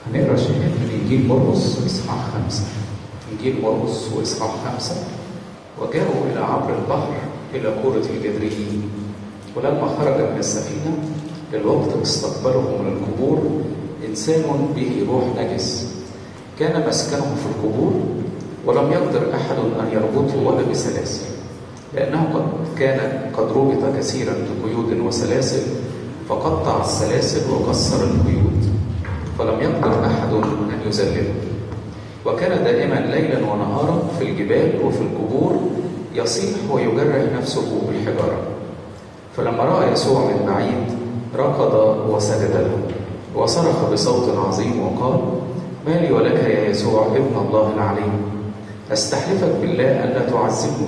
هنقرا شيء من انجيل مرقس اصحاح خمسه انجيل مرقس واصحاح خمسه وجاءوا الى عبر البحر الى كوره الجدريين ولما خرج من السفينه للوقت استقبله من القبور انسان به روح نجس كان مسكنه في القبور ولم يقدر احد ان يربطه ولا بسلاسل لانه قد كان قد ربط كثيرا بقيود وسلاسل فقطع السلاسل وكسر القيود فلم يقدر احد ان يذلله وكان دائما ليلا ونهارا في الجبال وفي القبور يصيح ويجرح نفسه بالحجاره فلما راى يسوع من بعيد ركض وسجد له وصرخ بصوت عظيم وقال ما لي ولك يا يسوع ابن الله العلي استحلفك بالله الا تعذبني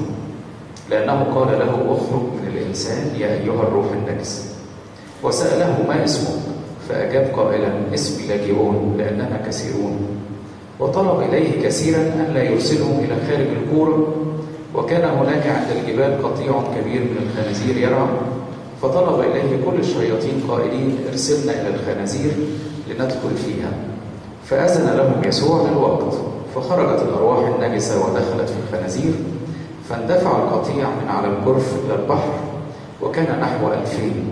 لانه قال له اخرج من الانسان يا ايها الروح النجس وساله ما اسمك فاجاب قائلا اسمي لاجئون لاننا كثيرون وطلب اليه كثيرا ان لا يرسلهم الى خارج الكوره وكان هناك عند الجبال قطيع كبير من الخنازير يرعى فطلب اليه كل الشياطين قائلين ارسلنا الى الخنازير لندخل فيها فاذن لهم يسوع للوقت فخرجت الارواح النجسه ودخلت في الخنازير فاندفع القطيع من على الجرف الى البحر وكان نحو الفين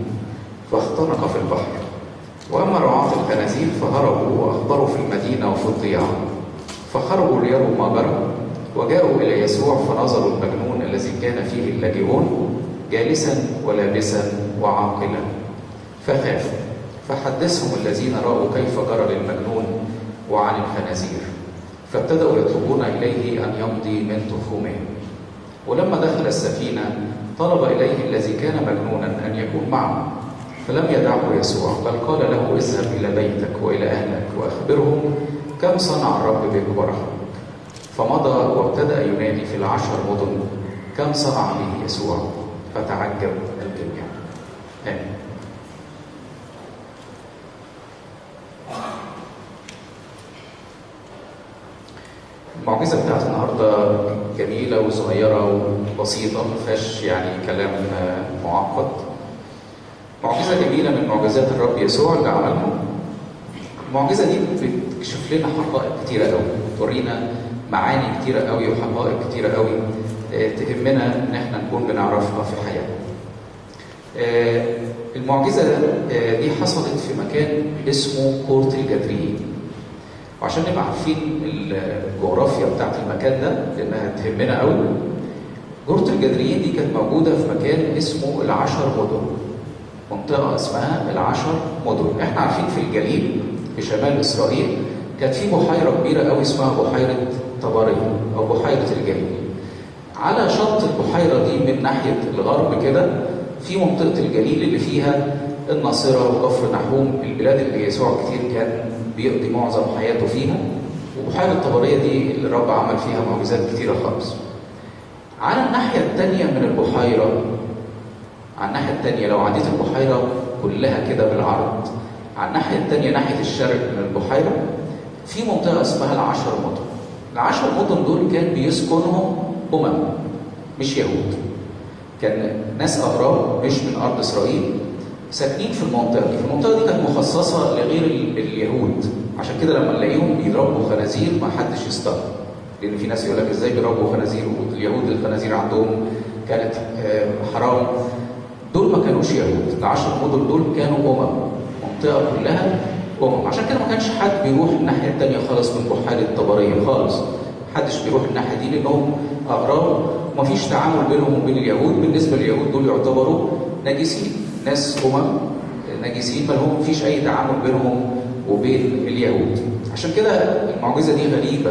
فاختنق في البحر واما رعاه الخنازير فهربوا واخبروا في المدينه وفي الضياع فخرجوا ليروا ما جرى وجاءوا الى يسوع فنظروا المجنون الذي كان فيه اللاجئون جالسا ولابسا وعاقلا فخافوا فحدثهم الذين راوا كيف جرى للمجنون وعن الخنازير فابتدأوا يطلبون إليه أن يمضي من تخومهم ولما دخل السفينة طلب إليه الذي كان مجنونا أن يكون معه فلم يدعه يسوع بل قال له اذهب إلى بيتك وإلى أهلك وأخبرهم كم صنع الرب بك ورحمك فمضى وابتدأ ينادي في العشر مدن كم صنع به يسوع فتعجب الجميع آمين المعجزة بتاعت النهاردة جميلة وصغيرة وبسيطة ما فيهاش يعني كلام معقد. معجزة جميلة من معجزات الرب يسوع اللي عملها. المعجزة دي بتكشف لنا حقائق كتيرة قوي، بتورينا معاني كتيرة قوي وحقائق كتيرة قوي تهمنا إن احنا نكون بنعرفها في حياتنا. المعجزة دي حصلت في مكان اسمه كورة الجدريين. وعشان نبقى عارفين الجغرافيا بتاعت المكان ده لانها تهمنا قوي جورة الجدريين دي كانت موجودة في مكان اسمه العشر مدن منطقة اسمها العشر مدن احنا عارفين في الجليل في شمال اسرائيل كانت في بحيرة كبيرة قوي اسمها بحيرة طبرية او بحيرة الجليل على شط البحيرة دي من ناحية الغرب كده في منطقة الجليل اللي فيها الناصرة وكفر نحوم البلاد اللي يسوع كتير كان بيقضي معظم حياته فيها وبحيرة الطبرية دي اللي الرب عمل فيها معجزات كتيرة خالص على الناحية التانية من البحيرة على الناحية التانية لو عديت البحيرة كلها كده بالعرض على الناحية التانية ناحية الشرق من البحيرة في منطقة اسمها العشر مدن العشر مدن دول كان بيسكنهم أمم مش يهود كان ناس أغراب مش من أرض إسرائيل ساكنين في المنطقه دي، المنطقه دي كانت مخصصه لغير اليهود، عشان كده لما نلاقيهم بيضربوا خنازير ما حدش يستغرب. لان في ناس يقول لك ازاي بيضربوا خنازير واليهود الخنازير عندهم كانت حرام. دول ما كانوش يهود، العشر مدن دول كانوا امم، منطقه كلها امم، عشان كده ما كانش حد بيروح الناحيه الثانيه خالص من بحيره طبريه خالص. محدش بيروح الناحيه دي لانهم اغراب ومفيش تعامل بينهم وبين اليهود، بالنسبه لليهود دول يعتبروا نجسين. ناس أمم نجسين ما لهم فيش أي تعامل بينهم وبين اليهود عشان كده المعجزة دي غريبة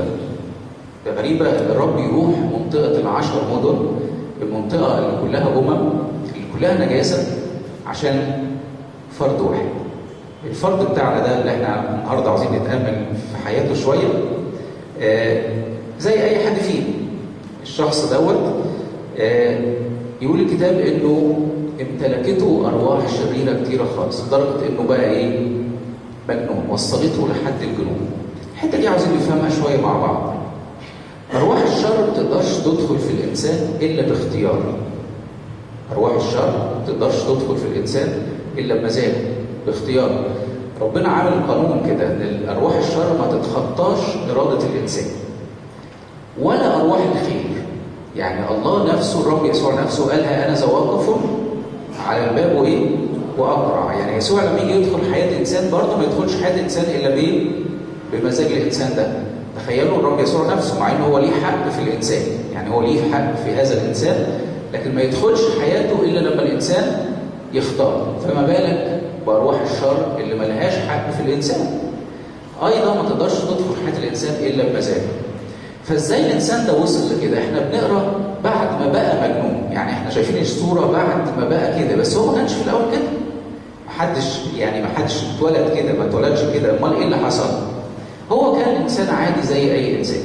غريبة إن الرب يروح منطقة العشر مدن المنطقة اللي كلها أمم اللي كلها نجاسة عشان فرد واحد الفرد بتاعنا ده اللي احنا النهارده عاوزين نتأمل في حياته شوية آه زي أي حد فينا الشخص دوت آه يقول الكتاب إنه امتلكته ارواح شريره كتيره خالص لدرجه انه بقى ايه مجنون وصلته لحد الجنون الحته دي عاوزين نفهمها شويه مع بعض ارواح الشر ما تقدرش تدخل في الانسان الا باختيار ارواح الشر ما تقدرش تدخل في الانسان الا بمزاجه باختيار ربنا عامل قانون كده ان ارواح الشر ما تتخطاش اراده الانسان ولا ارواح الخير يعني الله نفسه الرب يسوع نفسه قالها انا واقف على الباب وايه واقرع يعني يسوع لما يجي يدخل حياه الانسان برضه ما يدخلش حياه الانسان الا بايه بمزاج الانسان ده تخيلوا الرب يسوع نفسه مع انه هو ليه حق في الانسان يعني هو ليه حق في هذا الانسان لكن ما يدخلش حياته الا لما الانسان يختار فما بالك بارواح الشر اللي ما لهاش حق في الانسان ايضا ما تقدرش تدخل حياه الانسان الا بمزاجه فازاي الانسان ده وصل لكده احنا بنقرا بعد ما بقى مجنون يعني احنا شايفين الصوره بعد ما بقى كده بس هو ما كانش في الاول كده محدش يعني محدش اتولد كده ما اتولدش كده امال ايه اللي حصل هو كان انسان عادي زي اي انسان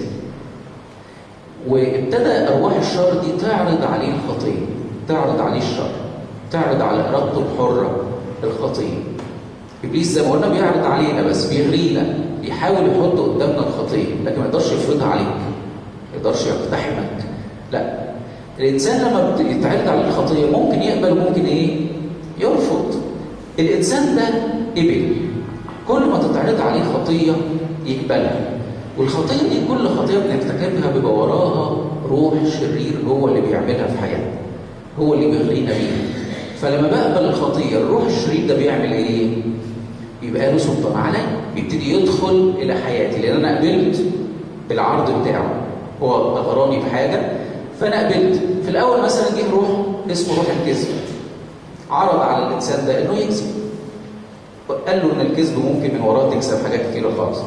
وابتدى ارواح الشر دي تعرض عليه الخطيه تعرض عليه الشر تعرض على ارادته الحره الخطيه ابليس زي ما قلنا بيعرض علينا بس بيغرينا بيحاول يحط قدامنا الخطيه لكن ما يقدرش يفرضها عليك ما يقدرش يقتحمك لا الانسان لما يتعرض عليه الخطيه ممكن يقبل وممكن ايه يرفض الانسان ده قبل كل ما تتعرض عليه خطيه يقبلها والخطيه دي كل خطيه بنرتكبها بيبقى وراها روح شرير هو اللي بيعملها في حياتنا هو اللي بيغرينا بيها فلما بقبل الخطيه الروح الشرير ده بيعمل ايه بيبقى له سلطان عليا بيبتدي يدخل الى حياتي لان انا قبلت بالعرض بتاعه هو اغراني بحاجه فانا قبلت في الاول مثلا جه روح اسمه روح الكذب عرض على الانسان ده انه يكذب قال له ان الكذب ممكن من وراه تكسب حاجات كتيره خالص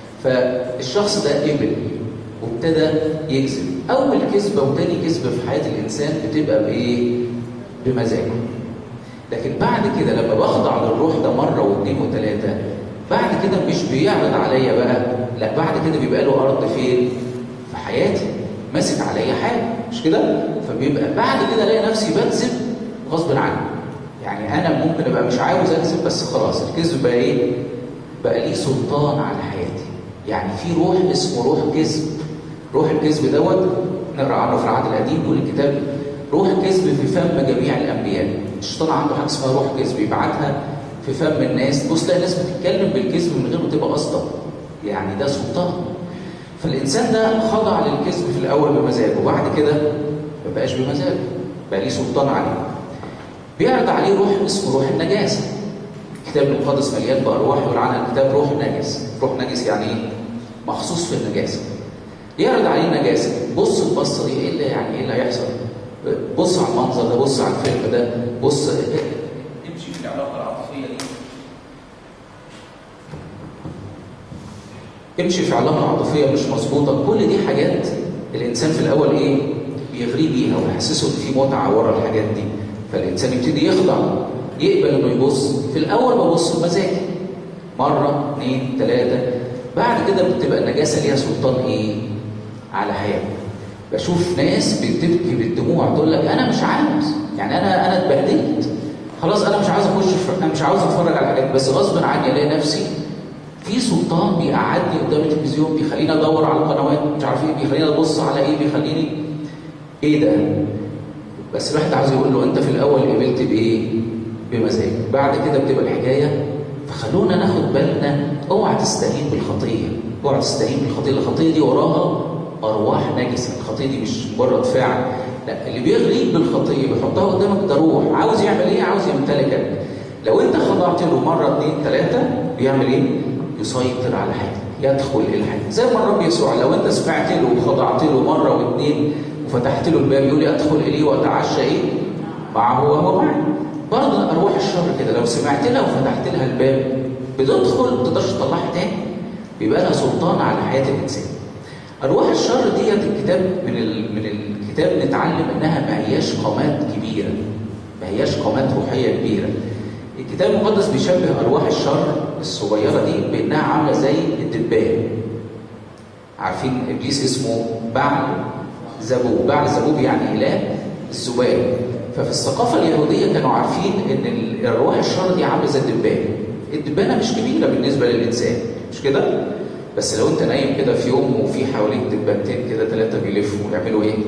فالشخص ده قبل وابتدى يكذب اول كذبه وتاني كذبه في حياه الانسان بتبقى بايه بمزاجه لكن بعد كده لما بخضع للروح ده مره واثنين وثلاثه بعد كده مش بيعرض عليا بقى لا بعد كده بيبقى له ارض فين في حياتي ماسك عليا حاجه مش كده فبيبقى بعد كده الاقي نفسي بكذب غصب عني يعني انا ممكن ابقى مش عاوز اكذب بس خلاص الكذب بقى ايه بقى ليه سلطان على حياتي يعني في روح اسمه روح كذب روح الكذب دوت نقرا عنه في العهد القديم يقول الكتاب روح كذب في فم جميع الانبياء الشيطان عنده حاجه اسمها روح كذب يبعتها في فم الناس بص تلاقي ناس بتتكلم بالكذب من غير ما تبقى قصده يعني ده سلطان فالانسان ده خضع للكذب في الاول بمزاجه وبعد كده ما بقاش بمزاجه بقى ليه سلطان عليه بيعرض عليه روح اسمه روح النجاسه الكتاب المقدس مليان بارواح يقول عنها الكتاب روح نجس روح نجس يعني ايه مخصوص في النجاسه يعرض عليه نجاسه بص البصه دي ايه اللي يعني ايه اللي هيحصل بص على المنظر ده بص على الفيلم ده بص امشي في العلاقه العاطفيه دي امشي في علاقه عاطفيه مش مظبوطه كل دي حاجات الانسان في الاول ايه بيغريه بيها ويحسسه ان في متعه ورا الحاجات دي فالانسان يبتدي يخضع يقبل انه يبص في الاول ببص بمزاجي مره اثنين ثلاثه بعد كده بتبقى النجاسه ليها سلطان ايه على حياتي بشوف ناس بتبكي بالدموع تقول لك انا مش عاوز يعني انا انا اتبهدلت خلاص انا مش عاوز اخش في انا مش عاوز اتفرج على حاجات بس غصب عني الاقي نفسي في سلطان بيقعدني قدام التلفزيون بيخليني ادور على القنوات مش عارف ايه بيخليني ابص على ايه بيخليني ايه ده بس الواحد عاوز يقول له انت في الاول قبلت بايه بمزاج بعد كده بتبقى الحكايه فخلونا ناخد بالنا اوعى تستهين بالخطيه اوعى تستهين بالخطيه الخطيه دي وراها ارواح نجسه الخطيه دي مش مجرد فعل لا اللي بيغريك بالخطيه بيحطها قدامك ده روح عاوز يعمل ايه عاوز يمتلكك لو انت خضعت له مره اثنين ثلاثه بيعمل ايه يسيطر على حياتك يدخل الى حياتك زي ما الرب يسوع لو انت سمعت له وخضعت له مره واثنين وفتحت له الباب يقول لي ادخل اليه واتعشى ايه معه وهو معي برضه ارواح الشر كده لو سمعت لها وفتحت لها الباب بتدخل ما تقدرش تطلعها تاني بيبقى لها سلطان على حياه الانسان ارواح الشر ديت الكتاب من ال... من الكتاب نتعلم انها ما هياش قامات كبيره ما هياش قامات روحيه كبيره الكتاب المقدس بيشبه ارواح الشر الصغيره دي بانها عامله زي الدبان عارفين ابليس اسمه بعل زبوب بعل زبوب يعني اله الذباب ففي الثقافه اليهوديه كانوا عارفين ان الارواح الشر دي عامله زي الدبان الدبانه مش كبيره بالنسبه للانسان مش كده بس لو انت نايم كده في يوم وفي حواليك دبانتين كده ثلاثه بيلفوا يعملوا ايه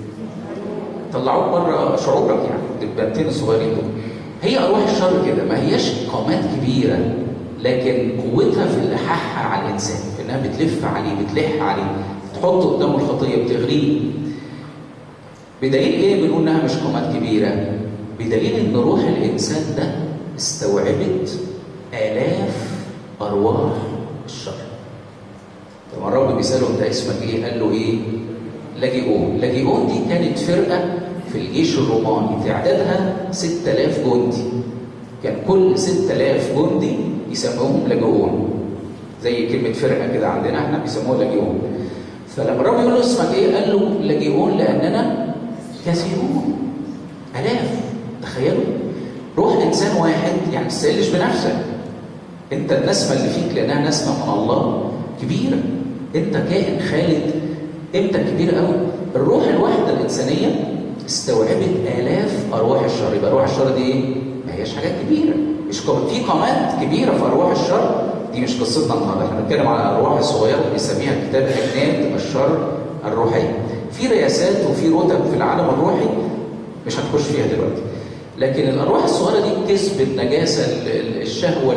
طلعوك بره شعورك يعني الدبانتين الصغيرين دول هي ارواح الشر كده ما هياش قامات كبيره لكن قوتها في الحاحها على الانسان في انها بتلف عليه بتلح عليه تحط قدامه الخطيه بتغريه بدليل ايه بنقول انها مش قامات كبيره بدليل ان روح الانسان ده استوعبت الاف ارواح الشر لما الرب بيساله انت اسمك ايه قال له ايه لاجيئون لاجيئون دي كانت فرقه في الجيش الروماني تعدادها 6000 جندي كان كل 6000 جندي يسموهم لاجئون زي كلمه فرقه كده عندنا احنا بيسموها لاجئون فلما الرب يقول له اسمك ايه قال له لاجئون لاننا كثيرون الاف تخيلوا روح انسان واحد يعني ما تستقلش بنفسك انت النسمه اللي فيك لانها نسمه من الله كبيره انت كائن خالد قيمتك كبيره قوي الروح الواحده الانسانيه استوعبت الاف ارواح الشر يبقى ارواح الشر دي ايه؟ ما هياش حاجات كبيره مش كم... في قامات كبيره في ارواح الشر دي مش قصتنا النهارده احنا بنتكلم على الارواح الصغيره اللي بيسميها الكتاب اجناد الشر الروحيه في رياسات وفي رتب في العالم الروحي مش هنخش فيها دلوقتي لكن الارواح الصغيره دي كسب النجاسه الشهوه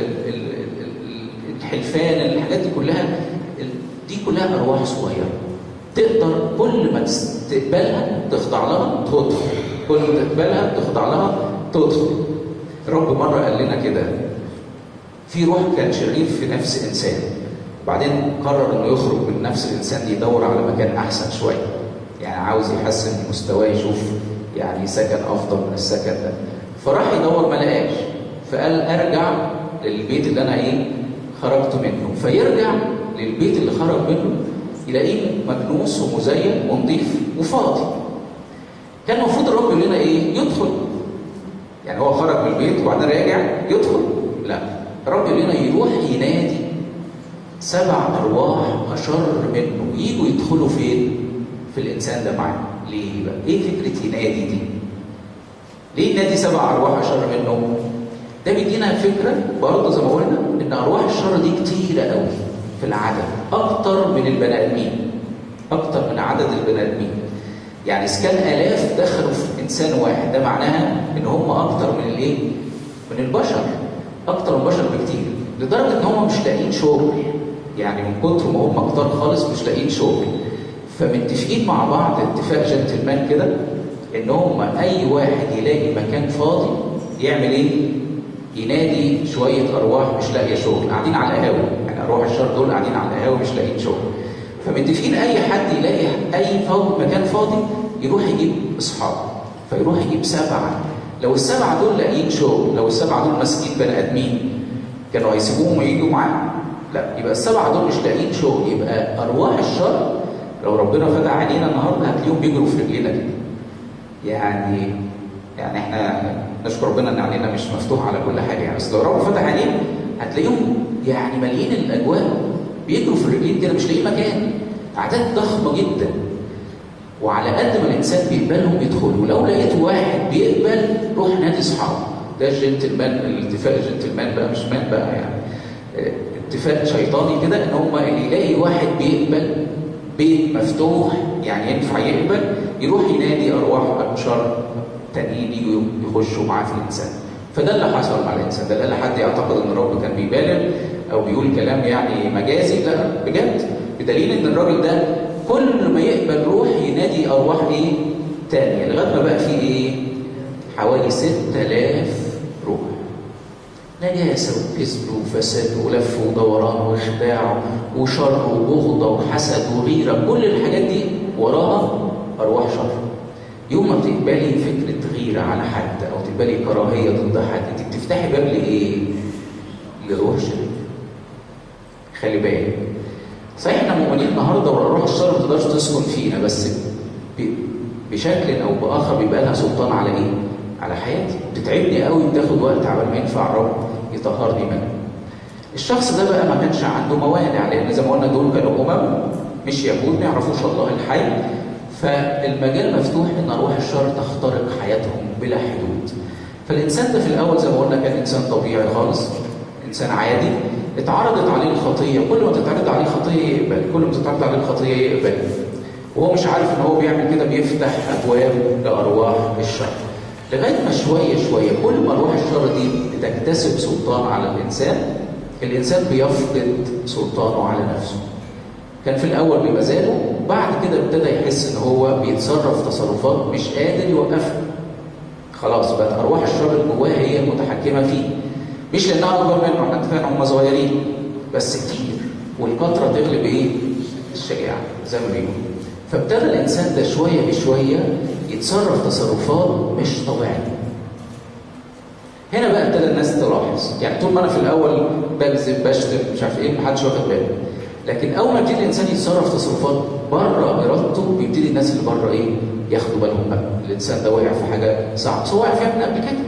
الحلفان الحاجات دي كلها دي كلها ارواح صغيره تقدر كل ما تقبلها تخضع لها تدخل كل ما تقبلها تخضع لها تدخل الرب مره قال لنا كده في روح كان شرير في نفس انسان وبعدين قرر انه يخرج من نفس الانسان دي يدور على مكان احسن شويه يعني عاوز يحسن مستواه يشوف يعني سكن افضل من السكن ده فراح يدور ما لقاش فقال ارجع للبيت اللي انا ايه خرجت منه فيرجع للبيت اللي خرج منه يلاقيه مكنوس ومزين ونظيف وفاضي كان المفروض الرب يقول لنا ايه يدخل يعني هو خرج من البيت وبعدين راجع يدخل لا الرب يقول لنا يروح ينادي سبع ارواح اشر منه يجوا يدخلوا فين في الانسان ده معاه ليه بقى ايه فكره ينادي دي ليه ينادي سبع ارواح اشر منه ده بيدينا فكره برضه زي ما قلنا ان ارواح الشر دي كتيره قوي في العدد اكتر من البني ادمين اكتر من عدد البني ادمين يعني اذا كان الاف دخلوا في انسان واحد ده معناها ان هم اكتر من الايه من البشر اكتر من البشر بكتير لدرجه ان هم مش لاقيين شغل يعني من كتر ما هم كتار خالص مش لاقيين شغل فمتفقين مع بعض اتفاق جنتلمان كده ان هم اي واحد يلاقي مكان فاضي يعمل ايه ينادي شويه ارواح مش لاقيه شغل قاعدين على القهاوي يعني ارواح الشر دول قاعدين على القهاوي مش لاقيين شغل فمتفقين اي حد يلاقي اي فاضي مكان فاضي يروح يجيب اصحابه فيروح يجيب سبعه لو السبعه دول لاقيين شغل لو السبعه دول ماسكين بني ادمين كانوا هيسيبوهم ويجوا معاه لا يبقى السبعه دول مش لاقيين شغل يبقى ارواح الشر لو ربنا فتح علينا النهارده هتلاقيهم بيجروا في رجلينا كده يعني يعني احنا نشكر ربنا ان علينا مش مفتوح على كل حاجه يعني بس لو ربنا فتح عليهم هتلاقيهم يعني مالين الاجواء بيجروا في الرجلين كده مش لاقيين مكان اعداد ضخمه جدا وعلى قد ما الانسان بيقبلهم يدخلوا ولو لقيت واحد بيقبل روح نادي اصحابه ده الجنتلمان الاتفاق الجنتلمان بقى مش مان بقى يعني اتفاق شيطاني كده ان هم اللي يلاقي واحد بيقبل بيت مفتوح يعني ينفع يقبل يروح ينادي ارواح شر تانيين يجوا يخشوا معاه في الانسان فده اللي حصل مع الانسان ده لا حد يعتقد ان الرب كان بيبالغ او بيقول كلام يعني مجازي لا بجد بدليل ان الراجل ده كل ما يقبل روح ينادي ارواح ايه تانية لغايه ما بقى في ايه حوالي 6000 روح نجاسه وكذب وفساد ولف ودوران واخداع وشر وبغضه وحسد وغيره كل الحاجات دي وراها ارواح شر يوم ما تقبلي فكره غيره على حد او تقبلي كراهيه ضد حد انت بتفتحي باب لايه؟ لروح شرير خلي بالك صحيح احنا مؤمنين النهارده والروح الشر ما تقدرش تسكن فينا بس بشكل او باخر بيبقى لها سلطان على ايه؟ على حياتي بتتعبني قوي بتاخد وقت عبال ما ينفع رب يطهرني منه الشخص ده بقى ما كانش عنده موانع لان زي ما قلنا دول كانوا امم مش يهود ما يعرفوش الله الحي فالمجال مفتوح ان ارواح الشر تخترق حياتهم بلا حدود فالانسان ده في الاول زي ما قلنا كان انسان طبيعي خالص انسان عادي اتعرضت عليه الخطيه كل ما تتعرض عليه خطيه يقبل كل ما تتعرض عليه الخطيه يقبل وهو مش عارف ان هو بيعمل كده بيفتح ابواب لارواح الشر لغايه ما شويه شويه كل ما ارواح الشر دي بتكتسب سلطان على الانسان الانسان بيفقد سلطانه على نفسه كان في الاول بمزاجه بعد كده ابتدى يحس ان هو بيتصرف تصرفات مش قادر يوقفها خلاص بقت ارواح الشر اللي جواه هي المتحكمه فيه مش لانها اكبر منه احنا اتفقنا هم صغيرين بس كتير والكثره تغلب ايه؟ الشجاعه زي ما بيقولوا فابتدى الانسان ده شويه بشويه يتصرف تصرفات مش طبيعيه هنا بقى ابتدى الناس تلاحظ يعني طول ما انا في الاول بكذب بشتم مش عارف ايه محدش واخد باله لكن اول ما يبتدي الانسان يتصرف تصرفات بره ارادته بيبتدي الناس اللي بره ايه ياخدوا بالهم بقى الانسان ده وقع في حاجه صعبه هو وقع فيها من قبل كده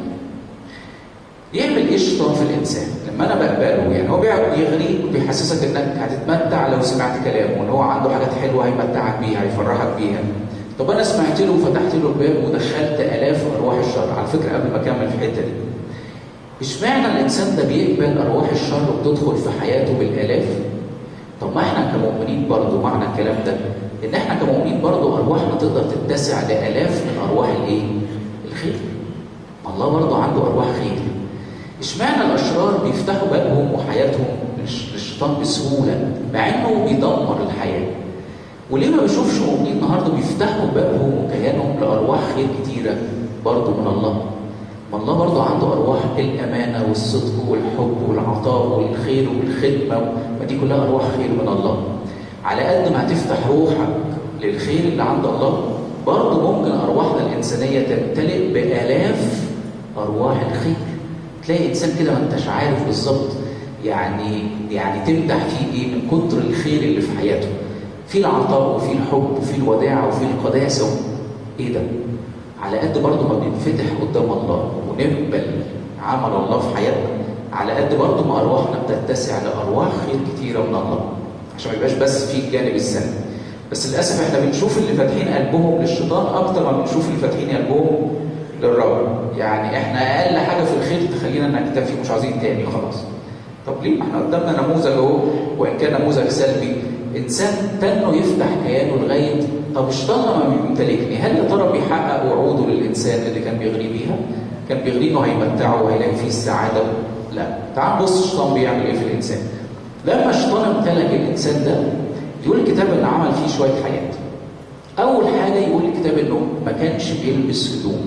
يعمل ايه الشيطان في الانسان لما انا بقبله يعني هو بيقعد يغريك وبيحسسك انك هتتمتع لو سمعت كلامه وان هو عنده حاجات حلوه هيمتعك بيها هيفرحك بيها طب انا سمعت له وفتحت له الباب ودخلت الاف ارواح الشر على فكره قبل ما اكمل في الحته دي اشمعنى الانسان ده بيقبل ارواح الشر وبتدخل في حياته بالالاف طب ما احنا كمؤمنين برضه معنى الكلام ده ان احنا كمؤمنين برضه ارواحنا تقدر تتسع لالاف من ارواح الايه الخير ما الله برضه عنده ارواح خير اشمعنى الاشرار بيفتحوا بابهم وحياتهم للشيطان بسهوله مع انه بيدمر الحياه وليه ما بشوفش مؤمنين النهارده بيفتحوا بابهم وكيانهم لارواح خير كتيره برضه من الله ما الله برضه عنده ارواح الامانه والصدق والحب والعطاء والخير والخدمه ما دي كلها ارواح خير من الله على قد ما هتفتح روحك للخير اللي عند الله برضه ممكن ارواحنا الانسانيه تمتلئ بالاف ارواح الخير تلاقي انسان كده ما انتش عارف بالظبط يعني يعني تمدح فيه ايه من كتر الخير اللي في حياته في العطاء وفي الحب وفي الوداع وفي القداسه ايه ده على قد برضه ما بنفتح قدام الله ونقبل عمل الله في حياتنا على قد برضه ما ارواحنا بتتسع لارواح خير كتيره من الله عشان ما يبقاش بس في الجانب السلبي بس للاسف احنا بنشوف اللي فاتحين قلبهم للشيطان اكتر ما بنشوف اللي فاتحين قلبهم للرب يعني احنا اقل حاجه في الخير تخلينا نكتفي مش عايزين تاني خلاص طب ليه ما احنا قدامنا نموذج اهو وان كان نموذج سلبي انسان تنه يفتح كيانه لغايه طب الشيطان لما بيمتلكني هل يا ترى بيحقق وعوده للانسان اللي كان بيغري بيها؟ كان بيغري انه هيمتعه وهيلاقي فيه السعاده لا تعال بص الشيطان بيعمل ايه في الانسان لما الشيطان امتلك الانسان ده يقول الكتاب ان عمل فيه شويه حاجات اول حاجه يقول الكتاب انه ما كانش بيلبس هدوم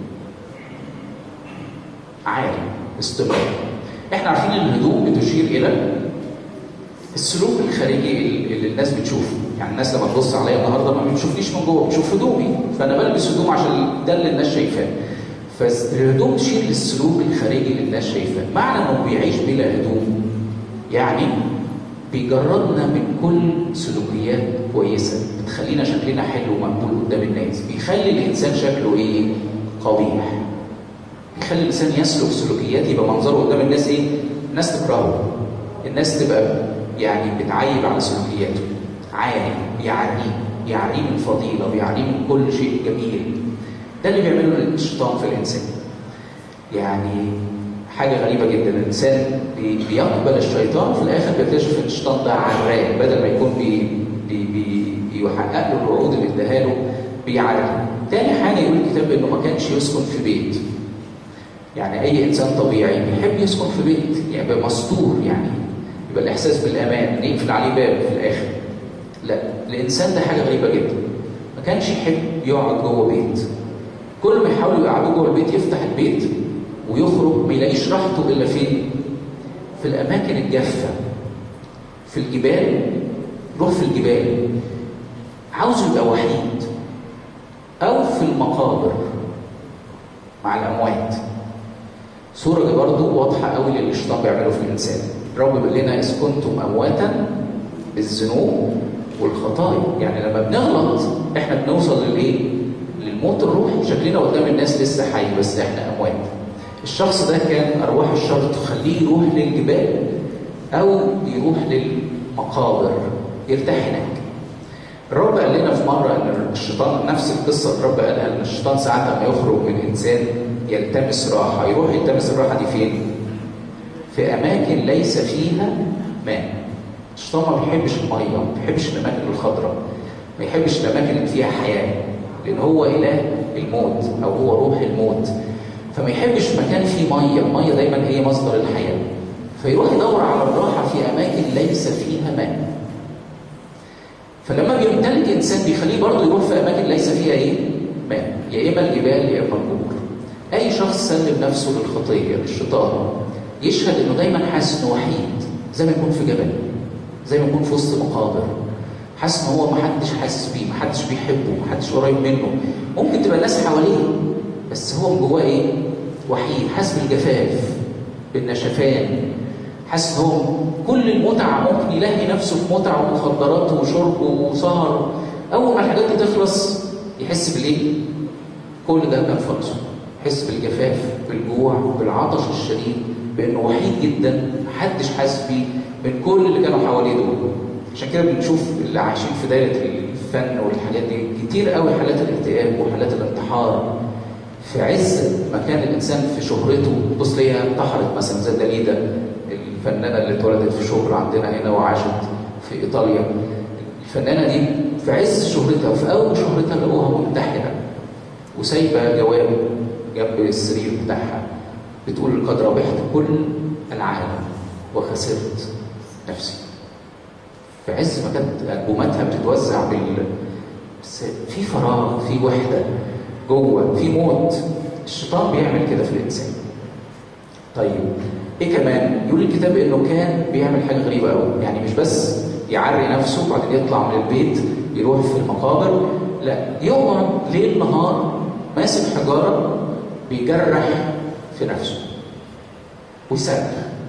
عالي استمرار احنا عارفين ان الهدوم بتشير الى السلوك الخارجي اللي الناس بتشوفه يعني الناس لما تبص عليا النهارده ما بتشوفنيش من جوه بتشوف هدومي فانا بلبس هدوم عشان ده اللي الناس شايفاه فالهدوم تشير للسلوك الخارجي اللي الناس شايفاه معنى انه بيعيش بلا هدوم يعني بيجردنا من كل سلوكيات كويسه بتخلينا شكلنا حلو ومقبول قدام الناس بيخلي الانسان شكله ايه قبيح بيخلي الانسان يسلك سلوكيات يبقى منظره قدام الناس ايه الناس تكرهه الناس تبقى يعني بتعيب على سلوكياته عالي بيعريه بيعريه من فضيله بيعريه من كل شيء جميل ده اللي بيعمله الشيطان في الانسان يعني حاجه غريبه جدا الانسان بيقبل الشيطان في الاخر بيكتشف ان الشيطان ده عراه بدل ما يكون بي بي بي بيحقق له الوعود اللي اداها له بيعريه تاني حاجه يقول الكتاب انه ما كانش يسكن في بيت يعني اي انسان طبيعي بيحب يسكن في بيت يعني يبقى مستور يعني يبقى الاحساس بالامان يقفل عليه باب في الاخر لا الانسان ده حاجه غريبه جدا ما كانش يحب يقعد جوه بيت كل ما يحاولوا يقعدوه جوه البيت يفتح البيت ويخرج ما يلاقيش راحته الا فين؟ في الاماكن الجافه في الجبال روح في الجبال عاوز يبقى وحيد او في المقابر مع الاموات صورة دي برضه واضحة قوي للي الشيطان بيعمله في الإنسان. الرب بيقول لنا إذ كنتم أمواتا بالذنوب والخطايا، يعني لما بنغلط إحنا بنوصل للإيه؟ للموت الروحي، شكلنا قدام الناس لسه حي بس إحنا أموات. الشخص ده كان أرواح الشر تخليه يروح للجبال أو يروح للمقابر يرتاح هناك. الرب قال لنا في مرة إن الشيطان نفس القصة الرب قالها إن الشيطان ساعات لما يخرج من إنسان يلتمس راحة يروح يلتمس الراحة دي فين؟ في أماكن ليس فيها ماء الشيطان ما بيحبش المية ما بيحبش الأماكن الخضراء ما يحبش الأماكن اللي فيها حياة لأن هو إله الموت أو هو روح الموت فما يحبش مكان فيه مية المية دايما هي مصدر الحياة فيروح يدور على الراحه في اماكن ليس فيها ماء فلما بيمتلك انسان بيخليه برضه يروح في اماكن ليس فيها ايه ماء يا اما الجبال يا اما الجبور اي شخص سلم نفسه للخطيه للشيطان يشهد انه دايما حاسس انه وحيد زي ما يكون في جبل زي ما يكون في وسط مقابر حاسس ان هو ما حدش حاسس بيه ما حدش بيحبه ما حدش قريب منه ممكن تبقى الناس حواليه بس هو من جواه ايه وحيد حاسس بالجفاف بالنشفان حاسس ان هو كل المتعه ممكن يلاقي نفسه في متع ومخدرات وشرب وسهر اول ما الحاجات دي تخلص يحس بالايه كل ده كان فاضي يحس بالجفاف بالجوع بالعطش الشديد بانه وحيد جدا محدش حاسس بيه من كل اللي كانوا حواليه دول عشان كده بنشوف اللي عايشين في دايره الفن والحاجات دي كتير قوي حالات الاكتئاب وحالات الانتحار في عز ما كان الانسان في شهرته بص ليها انتحرت مثلا زي داليدا الفنانه اللي اتولدت في شهر عندنا هنا وعاشت في ايطاليا الفنانه دي في عز شهرتها وفي اول شهرتها لقوها منتحره وسايبه جواب جنب السرير بتاعها بتقول قد ربحت كل العالم وخسرت نفسي في عز ما كانت البوماتها بتتوزع بال بس في فراغ في وحده جوه في موت الشيطان بيعمل كده في الانسان طيب ايه كمان يقول الكتاب انه كان بيعمل حاجه غريبه قوي يعني مش بس يعري نفسه وبعدين يطلع من البيت يروح في المقابر لا يقعد ليل نهار ماسك حجاره بيجرح في نفسه ويصرخ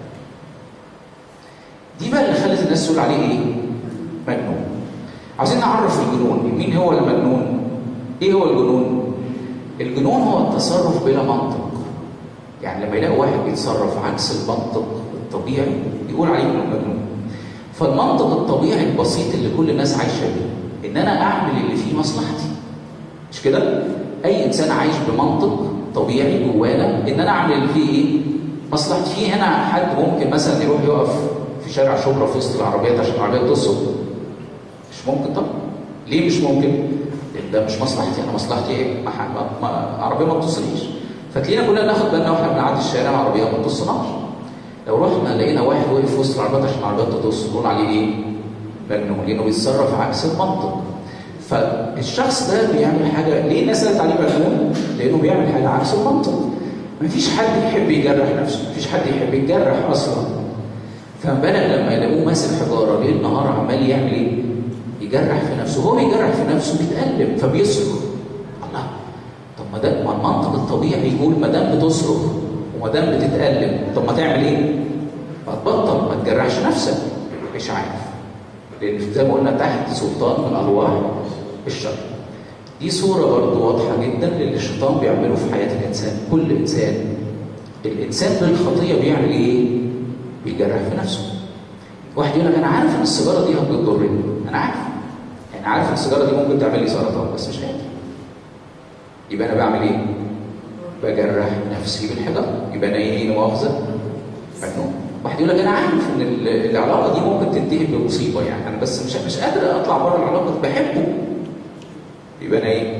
دي بقى اللي خلت الناس تقول عليه ايه؟ مجنون عاوزين نعرف الجنون مين هو المجنون؟ ايه هو الجنون؟ الجنون هو التصرف بلا منطق يعني لما يلاقي واحد بيتصرف عكس المنطق الطبيعي يقول عليه انه مجنون فالمنطق الطبيعي البسيط اللي كل الناس عايشه بيه ان انا اعمل اللي فيه مصلحتي مش كده؟ اي انسان عايش بمنطق طبيعي جوانا ان انا اعمل اللي فيه ايه؟ مصلحتي في هنا حد ممكن مثلا يروح يقف في شارع شبرا في وسط العربيات عشان العربيه تصب مش ممكن طبعا ليه مش ممكن؟ لان ده مش مصلحتي انا مصلحتي ايه؟ ما, ما, ما عربيه ما بتصليش فتلاقينا كلنا ناخد بالنا واحنا بنعدي الشارع العربيه ما بتصناش لو رحنا لقينا واحد واقف في وسط العربيات عشان العربيات تدوس نقول عليه ايه؟ مجنون لانه بيتصرف عكس المنطق فالشخص ده بيعمل حاجه ليه الناس قالت عليه مجنون؟ لانه بيعمل حاجه عكس المنطق مفيش حد يحب يجرح نفسه مفيش حد يحب يتجرح اصلا فما بالك لما يلاقوه ماسك حجاره ليل نهار عمال يعمل ايه؟ يجرح في نفسه هو بيجرح في نفسه بيتألم فبيصرخ الله طب ما ده ما المنطق الطبيعي يقول ما دام بتصرخ وما دام بتتألم طب ما تعمل ايه؟ ما تبطل ما تجرحش نفسك مش عارف لان زي ما قلنا تحت سلطان من ارواح الشر دي صورة برضه واضحة جدا للي الشيطان بيعمله في حياة الإنسان كل إنسان الإنسان بالخطية بيعمل إيه؟ بيجرح في نفسه واحد يقول لك أنا عارف إن السيجارة دي هتضرني أنا عارف يعني عارف إن السيجارة دي ممكن تعمل لي سرطان بس مش قادر يبقى أنا بعمل إيه؟ بجرح نفسي بالحجارة يبقى أنا إيه مؤاخذة؟ مجنون واحد يقول لك أنا عارف إن العلاقة دي ممكن تنتهي بمصيبة يعني أنا بس مش مش قادر أطلع بره العلاقة بحبه يبقى انا ايه؟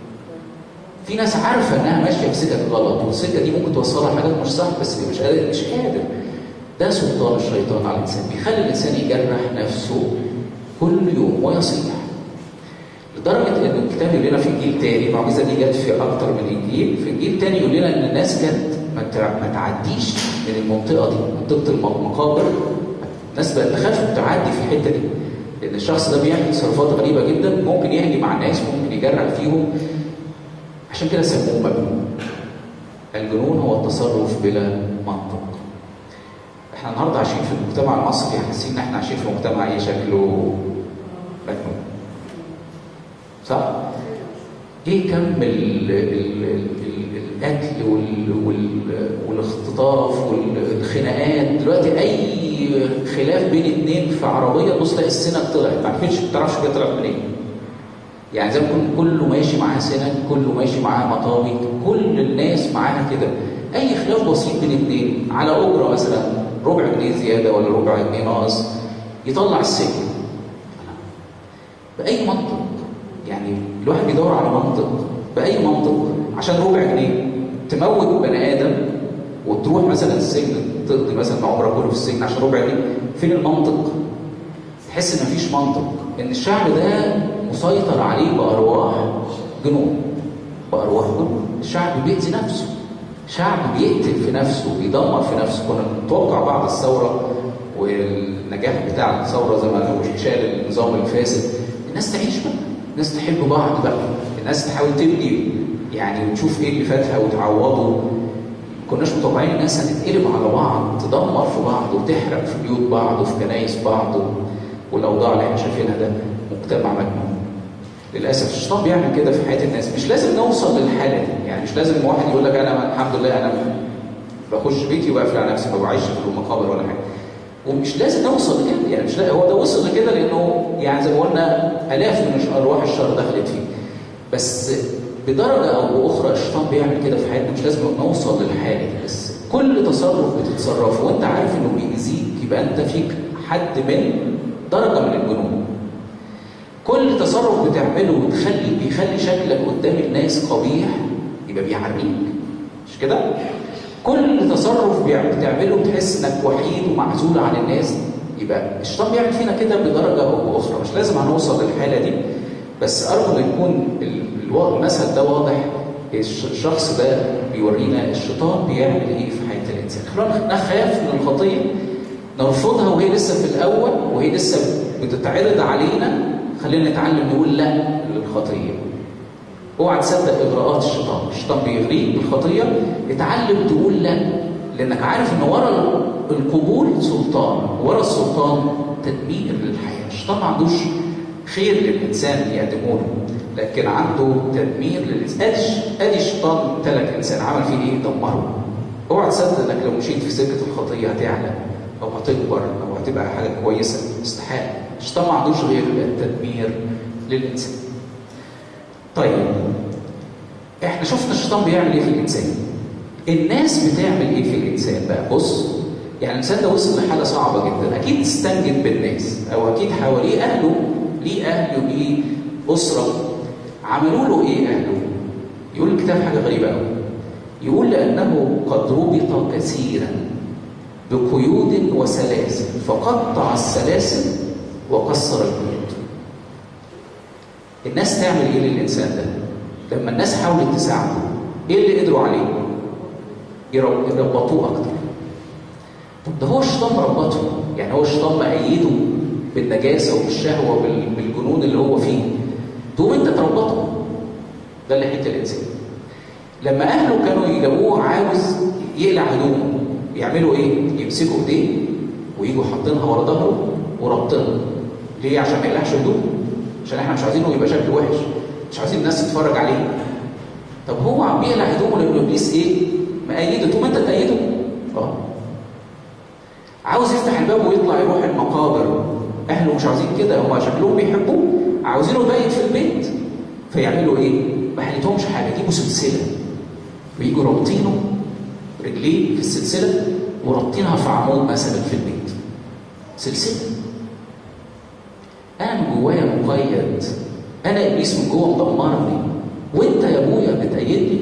في ناس عارفه انها ماشيه في سكه غلط والسكه دي ممكن توصلها حاجات مش صح بس مش قادر مش قادر ده سلطان الشيطان على الانسان بيخلي الانسان يجرح نفسه كل يوم ويصيح لدرجه ان الكتاب يقول لنا في انجيل تاني المعجزه دي جت في اكتر من انجيل في انجيل تاني يقول لنا ان الناس كانت ما تعديش من المنطقه دي منطقه المقابر الناس بقت تخاف تعدي في الحته دي لان الشخص ده بيعمل تصرفات غريبه جدا ممكن يهجم على الناس ممكن يجرح فيهم عشان كده سموه مجنون الجنون هو التصرف بلا منطق احنا النهارده عايشين في المجتمع المصري حاسين ان احنا عايشين في مجتمع ايه شكله مجنون صح ايه كم ال ال ال القتل وال وال والاختطاف والخناقات دلوقتي اي خلاف بين اتنين في عربيه تبص تلاقي السنه طلعت ما عرفتش ما تعرفش كده طلعت منين يعني زي ما يكون كله ماشي معاه سنن كله ماشي معاه مطاوي كل الناس معاها كده اي خلاف بسيط بين اتنين على اجره مثلا ربع جنيه زياده ولا ربع جنيه ناقص يطلع السجن باي منطق يعني الواحد بيدور على منطق باي منطق عشان ربع جنيه تموت بني ادم وتروح مثلا السجن تقضي مثلا عمرك كله في السجن عشان ربع جنيه فين المنطق؟ تحس ان مفيش منطق ان الشعب ده مسيطر عليه بارواح جنون بارواح جنون الشعب بيأذي نفسه شعب بيقتل في نفسه بيدمر في نفسه كنا نتوقع بعد الثوره والنجاح بتاع الثوره زي ما لو شال النظام الفاسد الناس تعيش بقى الناس تحب بعض بقى الناس تحاول تبني يعني وتشوف ايه اللي فاتها وتعوضه كناش متوقعين الناس هتتقلب على بعض تدمر في بعض وتحرق في بيوت بعض وفي كنايس بعض والاوضاع اللي احنا شايفينها ده مجتمع مجنون للاسف الشيطان بيعمل كده في حياه الناس مش لازم نوصل للحاله دي يعني مش لازم واحد يقول لك انا الحمد لله انا بخش بيتي وبقفل على نفسي ما بعيش في المقابر ولا حاجه ومش لازم نوصل لكده يعني مش هو ده وصل لكده لانه يعني زي ما قلنا الاف من ارواح الشر دخلت فيه بس بدرجه او باخرى الشيطان بيعمل كده في حياتنا مش لازم نوصل للحاله دي بس كل تصرف بتتصرفه وانت عارف انه بيأذيك يبقى انت فيك حد من درجه من الجنون كل تصرف بتعمله بتخلي بيخلي شكلك قدام الناس قبيح يبقى بيعريك مش كده كل تصرف بتعمله بتحس انك وحيد ومعزول عن الناس يبقى الشيطان بيعمل فينا كده بدرجه او باخرى مش لازم هنوصل للحاله دي بس ارجو ان يكون المثل ده واضح الشخص ده بيورينا الشيطان بيعمل ايه في حياه الانسان خلونا نخاف من الخطيه نرفضها وهي لسه في الاول وهي لسه بتتعرض علينا خلينا نتعلم نقول لا للخطيه اوعى تصدق اغراءات الشيطان الشيطان بيغريك بالخطيه اتعلم تقول لا لانك عارف ان ورا القبول سلطان ورا السلطان تدمير للحياه الشيطان ما عندوش خير للانسان يقدمه له لكن عنده تدمير للانسان ادي ادي الشيطان امتلك انسان عمل فيه ايه دمره اوعى تصدق انك لو مشيت في سكه الخطيه هتعلى او هتكبر او هتبقى حاجه كويسه استحاله الشيطان ما عندوش غير التدمير للانسان طيب احنا شفنا الشيطان بيعمل ايه في الانسان الناس بتعمل ايه في الانسان بقى بص يعني الانسان ده وصل لحاله صعبه جدا اكيد استنجد بالناس او اكيد حواليه اهله ليه اهل وليه اسره عملوا له ايه اهله يقول الكتاب حاجه غريبه قوي يقول لانه قد ربط كثيرا بقيود وسلاسل فقطع السلاسل وكسر القيود الناس تعمل ايه للانسان ده لما الناس حاولت تساعده ايه اللي قدروا عليه يربطوه اكتر طب ده هو الشيطان ربطه يعني هو الشيطان مأيده بالنجاسه وبالشهوه وبالجنون اللي هو فيه تقوم انت تربطه ده اللي حته الانسان لما اهله كانوا يجابوه عاوز يقلع هدومه يعملوا ايه يمسكوا ايديه ويجوا حاطينها ورا ظهره ورابطينها ليه عشان ما يقلعش هدومه عشان احنا مش عايزينه يبقى شكله وحش مش عايزين الناس تتفرج عليه طب هو عم بيقلع هدومه لانه ابليس ايه مأيده تقوم انت تأيده اه عاوز يفتح الباب ويطلع يروح المقابر اهله مش عاوزين كده هم شكلهم بيحبوه عاوزينه يبيت في البيت فيعملوا ايه ما حلتهمش حاجه يجيبوا سلسله ويجوا رابطينه رجليه في السلسله ورابطينها في عمود مثلا في البيت سلسله انا من جوايا مقيد انا ابليس من جوه مدمرني وانت يا ابويا بتأيدني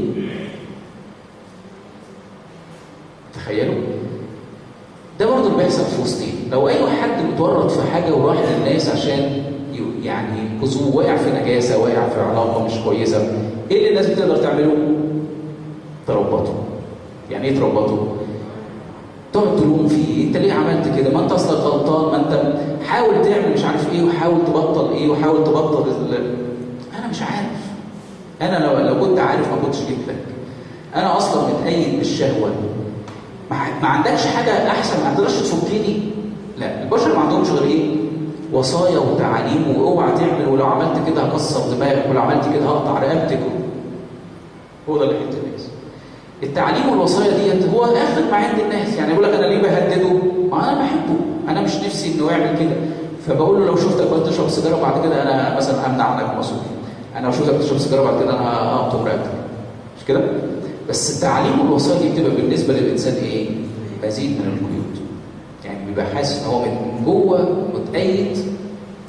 تخيلوا ده برضه اللي بيحصل في وسطين لو اي حد متورط في حاجه وراح للناس عشان يعني ينقذوه واقع في نجاسه واقع في علاقه مش كويسه ايه اللي الناس بتقدر تعمله؟ تربطه يعني ايه تربطه؟ تقعد تلوم فيه انت ليه عملت كده؟ ما انت اصلك غلطان ما انت حاول تعمل مش عارف ايه وحاول تبطل ايه وحاول تبطل ال... انا مش عارف انا لو لو كنت عارف ما كنتش جيت لك انا اصلا متأيد بالشهوه ما عندكش حاجه احسن ما تقدرش تفكني لا البشر ما عندهمش غير ايه وصايا وتعاليم واوعى تعمل ولو عملت كده هكسر دماغك ولو عملت كده هقطع رقبتك هو ده اللي حته الناس التعليم والوصايا ديت هو اخر ما عند الناس يعني يقول لك انا ليه بهدده ما انا بحبه انا مش نفسي انه يعمل كده فبقول له لو شفتك وانت تشرب سيجاره بعد كده انا مثلا امنع عنك مصروف انا لو شفتك بتشرب سيجاره بعد كده انا هقطم رقبتك مش كده بس التعليم والوصايا دي بتبقى بالنسبه للانسان ايه مزيد من القيود يعني بيبقى حاسس ان هو من جوه متأيد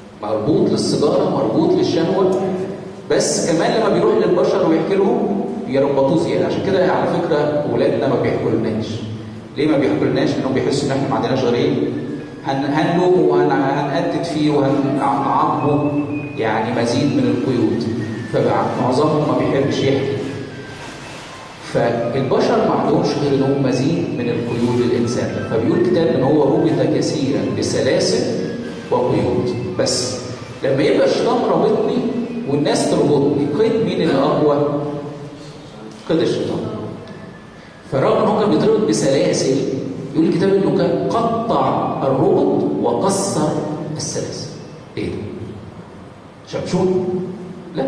مربوط للسيجاره مربوط للشهوه بس كمان لما بيروح للبشر ويحكي لهم يربطوه زياده عشان كده على فكره ولادنا ما بيحكولناش ليه ما بيحكولناش؟ لانهم بيحسوا ان احنا ما عندناش غير ايه؟ هنلومه وهنقدد فيه وهنعاقبه يعني مزيد من القيود فمعظمهم ما بيحبش يحكي فالبشر ما عندهمش غير انهم مزيد من القيود للانسان ده فبيقول الكتاب ان هو ربط كثيرا بسلاسل وقيود بس لما يبقى الشيطان رابطني والناس تربطني قيد مين اللي اقوى؟ قيد الشيطان فرغم ان هو كان بيتربط بسلاسل يقول الكتاب انه كان قطع الربط وكسر السلاسل ايه ده؟ شمشون؟ لا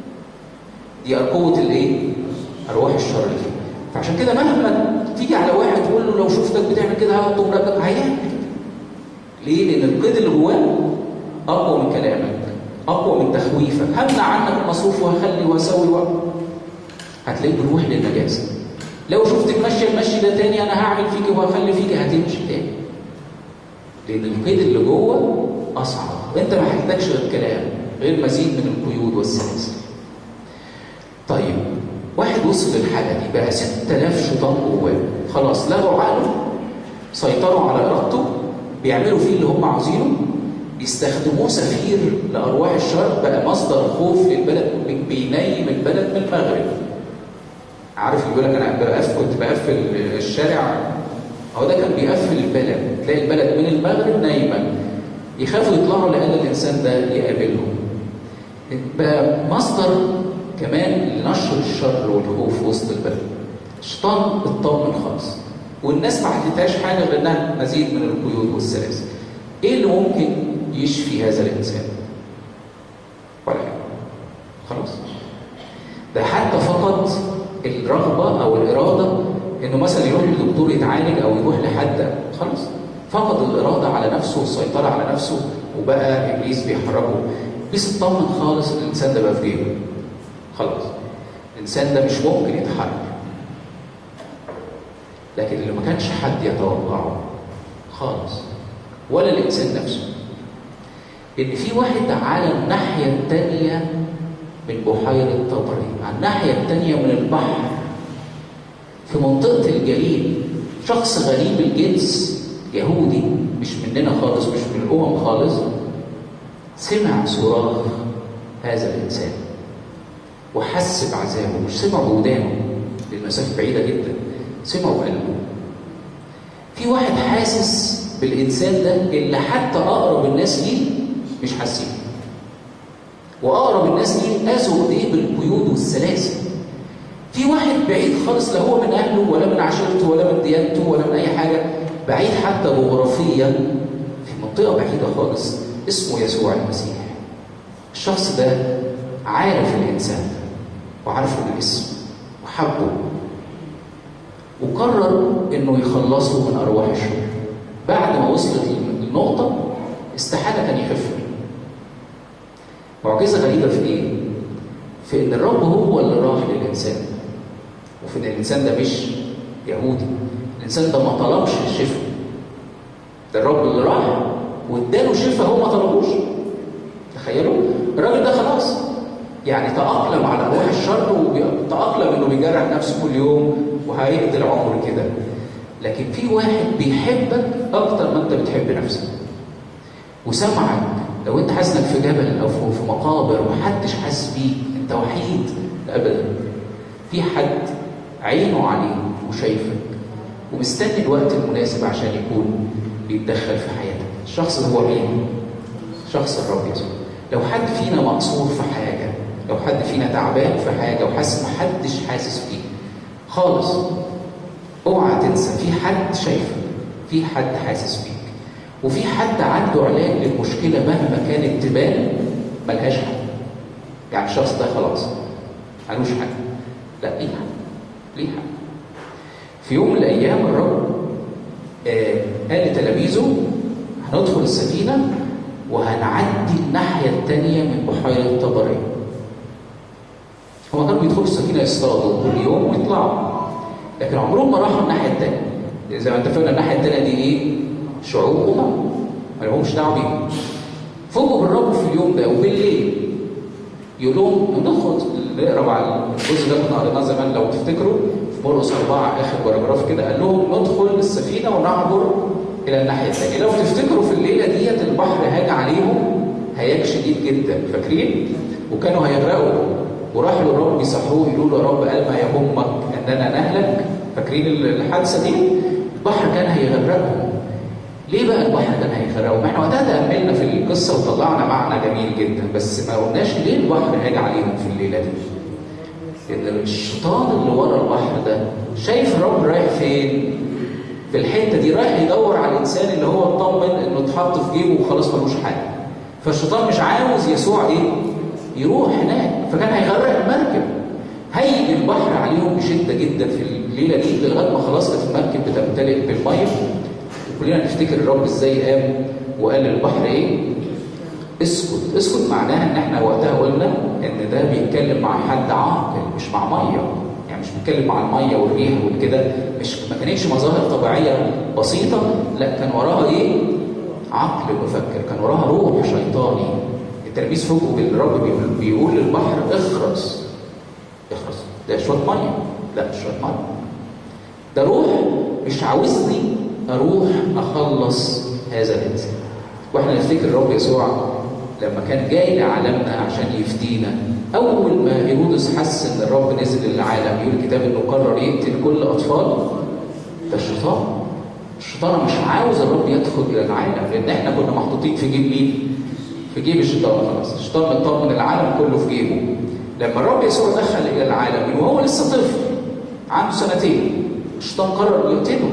دي قوه الايه؟ ارواح الشر اللي فيه فعشان كده مهما تيجي على واحد تقول له لو شفتك بتعمل كده هحطه مركب هيعمل ليه؟ لان القيد اللي جواه اقوى من كلامك اقوى من تخويفك همنع عنك المصروف وهخلي واسوي و... هتلاقيه بيروح للنجاسه لو شفتك ماشيه المشي ده تاني انا هعمل فيك وهخلي فيك هتمشي تاني لان القيد اللي جوه اصعب وانت ما حكيتكش غير كلام غير مزيد من القيود والسلاسل طيب واحد وصل للحاله دي بقى 6000 شيطان جواه خلاص لغوا عقله سيطروا على ارادته بيعملوا فيه اللي هم عاوزينه بيستخدموه سفير لارواح الشر بقى مصدر خوف للبلد بينيم البلد من المغرب عارف يقول لك انا بقف كنت بقفل الشارع هو ده كان بيقفل البلد تلاقي البلد من المغرب نايمه يخافوا يطلعوا لان الانسان ده يقابلهم بقى مصدر كمان لنشر الشر والخوف وسط البلد الشيطان اطمن خالص والناس ما حدتهاش حاجه غير انها مزيد من القيود والسلاسل ايه اللي ممكن يشفي هذا الانسان ولا حاجه خلاص ده حتى فقط الرغبه او الاراده انه مثلا يروح لدكتور يتعالج او يروح لحد خلاص فقد الاراده على نفسه والسيطره على نفسه وبقى ابليس بيحركه ابليس اطمن خالص الانسان ده بقى في جيبه خلاص الانسان ده مش ممكن يتحرك لكن اللي ما كانش حد يتوقعه خالص ولا الانسان نفسه ان في واحد على الناحيه الثانيه من بحيره طبري على الناحيه الثانيه من البحر في منطقه الجليل شخص غريب الجنس يهودي مش مننا خالص مش من الامم خالص سمع صراخ هذا الانسان وحس بعذابه مش سمع بودانه للمسافه بعيده جدا سمعه بقلبه في واحد حاسس بالانسان ده اللي حتى اقرب الناس ليه مش حاسين واقرب الناس ليه قاسوا ايديه بالقيود والسلاسل في واحد بعيد خالص لا هو من اهله ولا من عشيرته ولا من ديانته ولا من اي حاجه بعيد حتى جغرافيا في منطقه بعيده خالص اسمه يسوع المسيح الشخص ده عارف الانسان وعارفه بالاسم وحبه وقرر انه يخلصه من ارواح الشر بعد ما وصلت للنقطه استحاله كان يخف منه معجزه غريبه في ايه في ان الرب هو اللي راح للانسان وفي ان الانسان ده مش يهودي الانسان ده ما طلبش الشفاء ده الرب اللي راح واداله شفاء هو ما طلبوش تخيلوا الراجل ده خلاص يعني تأقلم على أرواح الشر وتأقلم إنه بيجرح نفسه كل يوم وهيقضي العمر كده لكن في واحد بيحبك أكتر ما أنت بتحب نفسك وسمعك لو أنت حاسس إنك في جبل أو في مقابر ومحدش حاسس بيك أنت وحيد أبدا في حد عينه عليك وشايفك ومستني الوقت المناسب عشان يكون بيتدخل في حياتك الشخص ده هو مين؟ شخص الرب يسوع لو حد فينا مقصور في حاجه لو حد فينا تعبان في حاجه وحاسس محدش حاسس فيه خالص اوعى تنسى في حد شايفك في حد حاسس بيك وفي حد عنده علاج للمشكله مهما كانت تبان ملهاش حل يعني الشخص ده خلاص ملوش حل لا ليه حل ليه حل في يوم من الايام الرب آه قال لتلاميذه هندخل السفينه وهنعدي الناحيه الثانيه من بحيره طبريه هما كانوا بيدخلوا السفينه يصطادوا كل يوم ويطلعوا لكن عمرهم ما راحوا الناحيه الثانيه زي ما اتفقنا الناحيه الثانيه دي ايه؟ شعوب امم ما لهمش دعوه بيهم فوجئوا بالرب في اليوم ده وبالليل يقول لهم ندخل نقرا مع الجزء ده كنا قريناه زمان لو تفتكروا في مرقس أربعة آخر باراجراف كده قال لهم ندخل السفينة ونعبر إلى الناحية الثانية لو تفتكروا في الليلة ديت البحر هاج عليهم هياج شديد جدا فاكرين؟ وكانوا هيغرقوا وراحوا للرب يصحوه يقولوا له يا رب قال ما يهمك اننا نهلك فاكرين الحادثه دي؟ البحر كان هيغرقهم ليه بقى البحر كان هيغرقهم؟ احنا وقتها تاملنا في القصه وطلعنا معنى جميل جدا بس ما قلناش ليه البحر هاج عليهم في الليله دي؟ ان الشيطان اللي ورا البحر ده شايف الرب رايح فين؟ في الحته دي رايح يدور على الانسان اللي هو اطمن انه اتحط في جيبه وخلاص ملوش حاجه. فالشيطان مش عاوز يسوع ايه؟ يروح هناك فكان هيغرق المركب. هيجي البحر عليهم بشده جدا في الليله دي لغايه ما خلاص كانت المركب بتمتلئ بالميه وكلنا نفتكر الرب ازاي قام وقال للبحر ايه؟ اسكت، اسكت معناها ان احنا وقتها قلنا ان ده بيتكلم مع حد عاقل مش مع ميه يعني مش بيتكلم مع الميه والريح وكده مش ما كانتش مظاهر طبيعيه بسيطه لا كان وراها ايه؟ عقل مفكر كان وراها روح شيطاني التلاميذ فوجئوا بالرب بيقول, بيقول للبحر اخرس اخرس ده شويه ميه لا مش شويه ميه ده روح مش عاوزني اروح اخلص هذا الانسان واحنا نفتكر الرب يسوع لما كان جاي لعالمنا عشان يفدينا اول ما هيرودس حس ان الرب نزل للعالم يقول الكتاب انه قرر يقتل كل اطفال ده الشيطان الشيطان مش عاوز الرب يدخل الى العالم لان احنا كنا محطوطين في جيب مين؟ في جيب الشيطان خلاص الشيطان مطمن العالم كله في جيبه لما الرب يسوع دخل الى العالم وهو لسه طفل عنده سنتين الشيطان قرر يقتله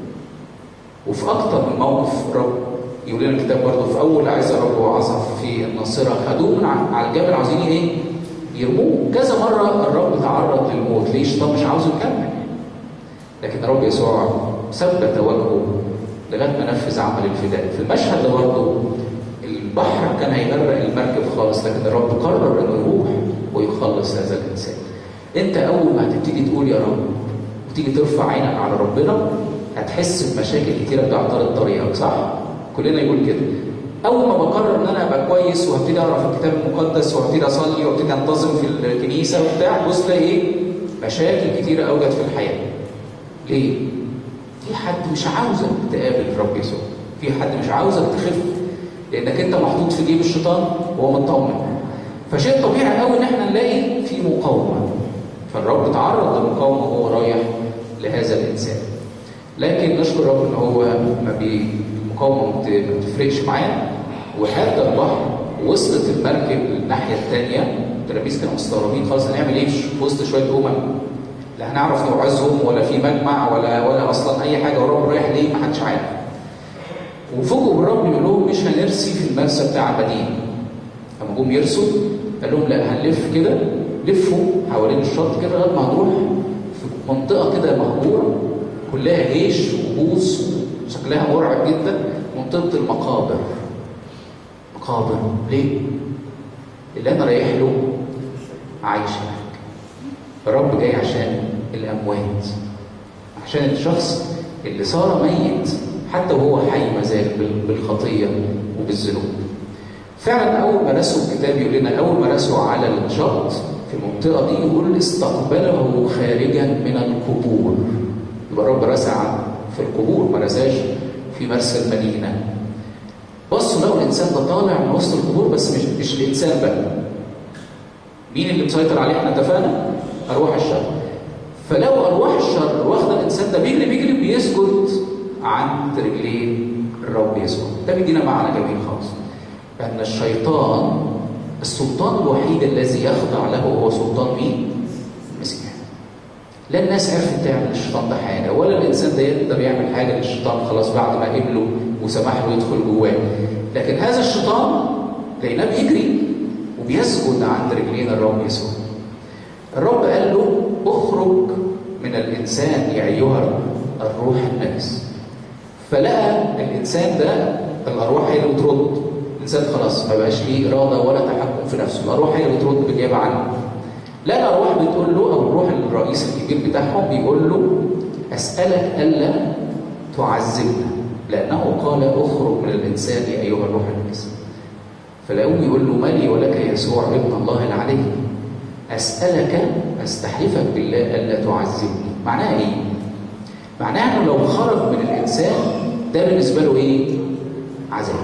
وفي اكتر من موقف الرب يقول لنا الكتاب برضه في اول عزه الرب وعظه في الناصره خدوه من على الجبل عاوزين ايه؟ يرموه كذا مره الرب تعرض للموت ليه الشيطان مش عاوزه يكمل لكن الرب يسوع ثبت وجهه لغايه ما نفذ عمل الفداء في المشهد ده برضه البحر كان هيغرق المركب خالص لكن الرب قرر انه يروح ويخلص هذا الانسان انت اول ما هتبتدي تقول يا رب وتيجي ترفع عينك على ربنا هتحس بمشاكل كتيره بتعترض طريقك صح كلنا يقول كده اول ما بقرر ان انا ابقى كويس وابتدي اقرا في الكتاب المقدس وابتدي اصلي وابتدي انتظم في الكنيسه وبتاع بص تلاقي ايه مشاكل كتيره اوجد في الحياه ليه في حد مش عاوزك تقابل الرب يسوع في حد مش عاوزك تخف لانك انت محطوط في جيب الشيطان وهو مطمن فشيء طبيعي قوي ان احنا نلاقي في مقاومه فالرب تعرض للمقاومه وهو رايح لهذا الانسان لكن نشكر الرب ان هو ما بي المقاومه ما بتفرقش معاه وحتى البحر وصلت المركب للناحيه الثانيه التلاميذ كانوا مستغربين خلاص هنعمل ايه في وسط شويه امم لا هنعرف نوعظهم ولا في مجمع ولا ولا اصلا اي حاجه والرب رايح ليه ما حدش عارف وفوجئوا بالرب يقول لهم مش هنرسي في المرسى بتاع المدينه لما جم يرسوا قال لهم لا هنلف كده لفوا حوالين الشط كده لغايه ما هنروح في منطقه كده مهجوره كلها جيش وبوص شكلها مرعب جدا منطقه المقابر مقابر ليه؟ اللي انا رايح له عايش هناك الرب جاي عشان الاموات عشان الشخص اللي صار ميت حتى وهو حي ما زال بالخطيه وبالذنوب فعلا اول ما رسوا الكتاب يقول لنا اول ما رسوا على الشط في المنطقه دي يقول استقبله خارجا من القبور يبقى الرب رسع في القبور ما رساش في مرسى المدينه بصوا لو الانسان ده طالع من وسط القبور بس مش مش الانسان بقى مين اللي مسيطر عليه احنا اتفقنا ارواح الشر فلو ارواح الشر واخده الانسان ده بيجري بيجري بيسجد عند رجلين الرب يسوع ده بيدينا معنى جميل خالص ان الشيطان السلطان الوحيد الذي يخضع له هو سلطان مين المسيح لا الناس عرفت تعمل الشيطان ده حاجه ولا الانسان ده يقدر يعمل حاجه للشيطان خلاص بعد ما قبله وسمح له يدخل جواه لكن هذا الشيطان لقيناه بيجري وبيسجد عند رجلين الرب يسوع الرب قال له اخرج من الانسان يا ايها الروح النجس فلقى الانسان ده الارواح هي اللي بترد الانسان خلاص ما بقاش ليه اراده ولا تحكم في نفسه الارواح هي اللي بترد بالاجابه عنه لا الارواح بتقول له او الروح الرئيس الكبير بتاعهم بيقول له اسالك الا تعذبنا لانه قال اخرج من الانسان يا ايها الروح النجس فلاقوه يقول له مالي ولك يسوع ابن الله العلي اسالك استحلفك بالله الا تعذبني معناها ايه معناها انه لو خرج من الانسان ده بالنسبه له ايه عذاب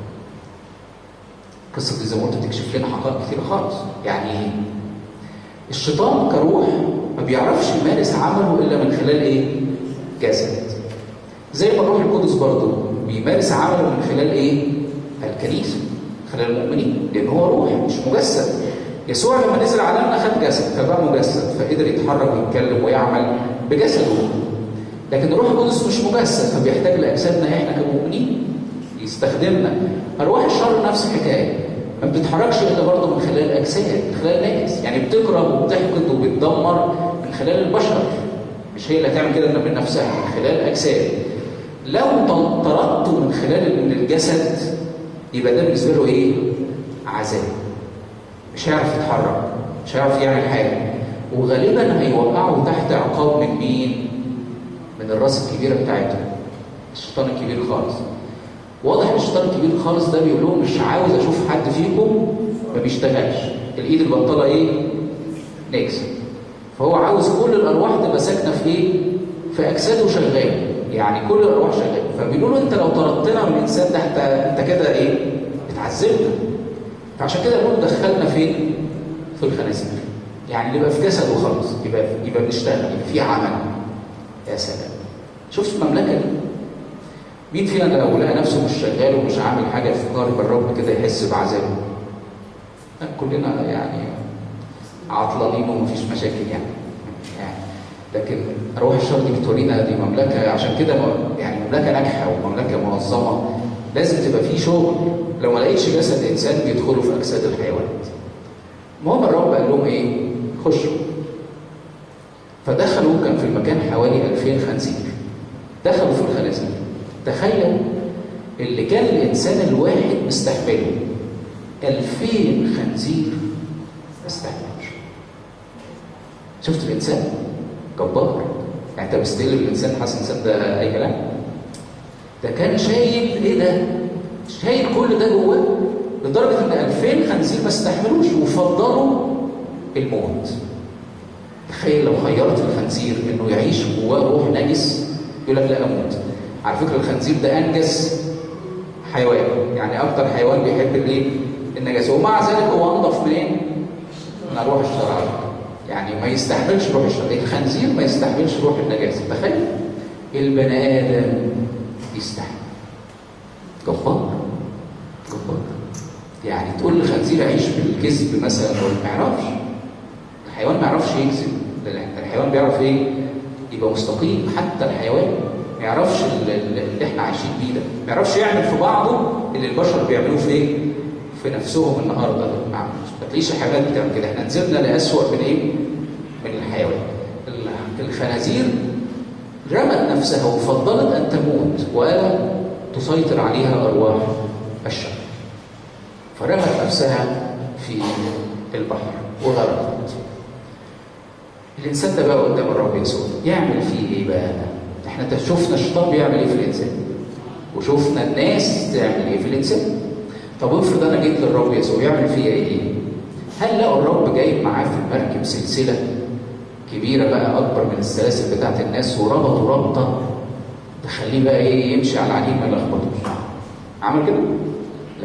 قصه دي زي ما قلت بتكشف لنا حقائق كتير خالص يعني ايه الشيطان كروح ما بيعرفش يمارس عمله الا من خلال ايه جسد زي ما الروح القدس برضه بيمارس عمله من خلال ايه الكنيسه خلال المؤمنين لان هو روح مش مجسد يسوع لما نزل عالمنا خد جسد فبقى مجسد فقدر يتحرك ويتكلم ويعمل بجسده لكن الروح القدس مش مجسد فبيحتاج لاجسادنا احنا كمؤمنين يستخدمنا ارواح الشر نفس الحكايه ما بتتحركش الا برضه من خلال الاجساد من خلال الناس يعني بتكره وبتحقد وبتدمر من خلال البشر مش هي اللي هتعمل كده من نفسها من خلال الاجساد لو طردته من خلال من الجسد يبقى ده بالنسبه له ايه عذاب مش هيعرف يتحرك مش هيعرف يعمل حاجه وغالبا هيوقعه تحت عقاب من مين من الراس الكبيره بتاعته الشيطان الكبير خالص واضح ان الشيطان الكبير خالص ده بيقول لهم مش عاوز اشوف حد فيكم ما بيشتغلش الايد البطاله ايه نكسب فهو عاوز كل الارواح تبقى ساكنه في ايه في اجساده شغاله يعني كل الارواح شغاله فبيقولوا انت لو طردتنا من الانسان ده انت انت كده ايه بتعذبنا فعشان كده بيقولوا دخلنا فين في الخنازير يعني نبقى في جسد وخلاص يبقى يبقى بنشتغل يبقى في عمل يا سلام شفت المملكه دي مين فينا لو لقى نفسه مش شغال ومش عامل حاجه في قارب الرب كده يحس بعذابه كلنا يعني عطلانين ومفيش مشاكل يعني يعني لكن روح الشر دي بتورينا دي مملكه عشان كده يعني مملكه ناجحه ومملكه منظمه لازم تبقى في شغل لو ما لقيتش جسد انسان بيدخلوا في اجساد الحيوانات المهم الرب قال لهم ايه خشوا فدخلوا كان في المكان حوالي 2000 خنزير دخلوا في الخنازير تخيل اللي كان الانسان الواحد مستحمله 2000 خنزير ما استحملش شفت الانسان جبار يعني انت مستقل الانسان حاسس الانسان ده اي كلام ده كان شايل ايه ده شايل كل ده جواه لدرجه ان 2000 خنزير ما استحملوش وفضلوا الموت تخيل لو خيرت الخنزير انه يعيش جواه روح نجس يقول لك لا اموت على فكره الخنزير ده انجس حيوان يعني اكتر حيوان بيحب الايه النجاسه ومع ذلك هو انضف من ايه من روح الشرع يعني ما يستحملش روح الشر الخنزير ما يستحملش روح النجاسه تخيل البني ادم يستحمل جبار جبار يعني تقول للخنزير عيش بالكذب مثلا ما يعرفش الحيوان ما يعرفش يكذب الحيوان بيعرف ايه يبقى مستقيم حتى الحيوان ما يعرفش اللي احنا عايشين بيه ده ما يعرفش يعمل في بعضه اللي البشر بيعملوه في ايه في نفسهم النهارده ما تلاقيش الحيوانات بتعمل كده احنا نزلنا لاسوء من ايه من الحيوان الخنازير رمت نفسها وفضلت ان تموت ولا تسيطر عليها ارواح الشر فرمت نفسها في البحر وغرقت الانسان ده بقى قدام الرب يسوع يعمل فيه ايه بقى احنا شفنا الشيطان بيعمل ايه في الانسان وشفنا الناس تعمل ايه في الانسان طب افرض انا جيت للرب يسوع يعمل فيا ايه هل لقوا الرب جايب معاه في المركب سلسله كبيره بقى اكبر من السلاسل بتاعت الناس وربطوا ربطه تخليه بقى ايه يمشي على العجين ما يلخبطوش عمل كده لا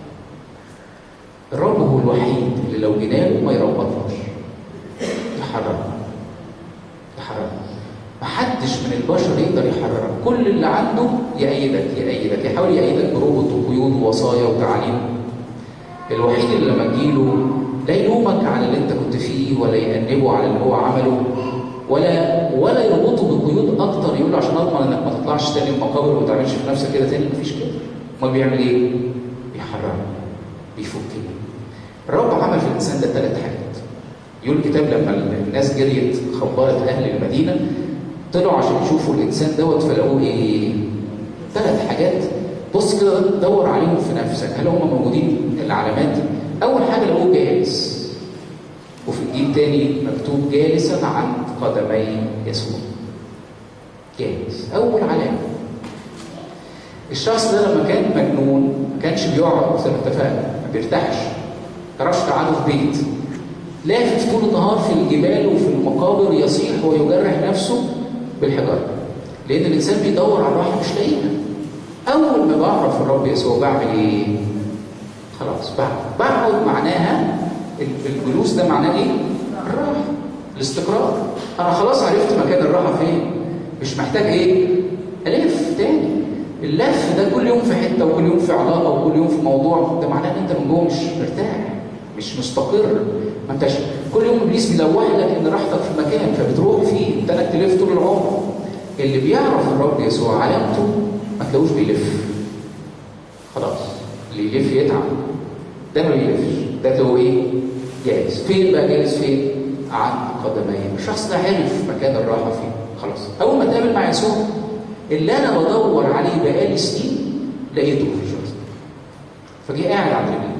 الرب هو الوحيد اللي لو جينا له ما يربطناش يحررنا يحررنا محدش من البشر يقدر يحررك كل اللي عنده يأيدك يأيدك يحاول يأيدك بربط وقيود ووصايا وتعاليم الوحيد اللي لما تجيله لا يلومك على اللي انت كنت فيه ولا يأنبه على اللي هو عمله ولا ولا يربطه بقيود اكتر يقول عشان اضمن انك ما تطلعش تاني المقابر وما تعملش في نفسك كده تاني مفيش كده امال بيعمل ايه؟ بيحررك بيفكني الرب عمل في الانسان ده ثلاث حاجات يقول الكتاب لما الناس جريت خبرت اهل المدينه طلعوا عشان يشوفوا الانسان دوت فلقوه ايه؟ ثلاث حاجات بص كده دور عليهم في نفسك هل هم موجودين العلامات دي؟ اول حاجه لقوه جالس وفي الجيل تاني مكتوب جالسا عند قدمي يسوع جالس اول علامه الشخص ده لما كان مجنون ما كانش بيقعد زي ما اتفقنا ما بيرتاحش ما تعرفش تقعده في بيت لافف طول النهار في الجبال وفي المقابر يصيح ويجرح نفسه بالحجاره لان الانسان بيدور على الراحه مش لاقيها اول ما بعرف الرب يسوع بعمل ايه خلاص بقعد بقعد معناها الجلوس ده معناه ايه الراحه الاستقرار انا خلاص عرفت مكان الراحه فين مش محتاج ايه الف تاني اللف ده كل يوم في حته وكل يوم في علاقه وكل يوم في موضوع ده معناه ان انت من جوه مش مرتاح مش مستقر ما انتش كل يوم ابليس بيلوح لك ان راحتك في مكان فبتروح فيه انت انك تلف طول العمر اللي بيعرف الرب يسوع علامته ما تلاقوش بيلف خلاص اللي يلف يتعب ده ما بيلفش ده اللي هو ايه جالس فين بقى جالس فين عند قدميه الشخص ده عارف مكان الراحه فين خلاص اول ما اتقابل مع يسوع اللي انا بدور عليه بقالي سنين لقيته في الشخص فجه قاعد عند رجلي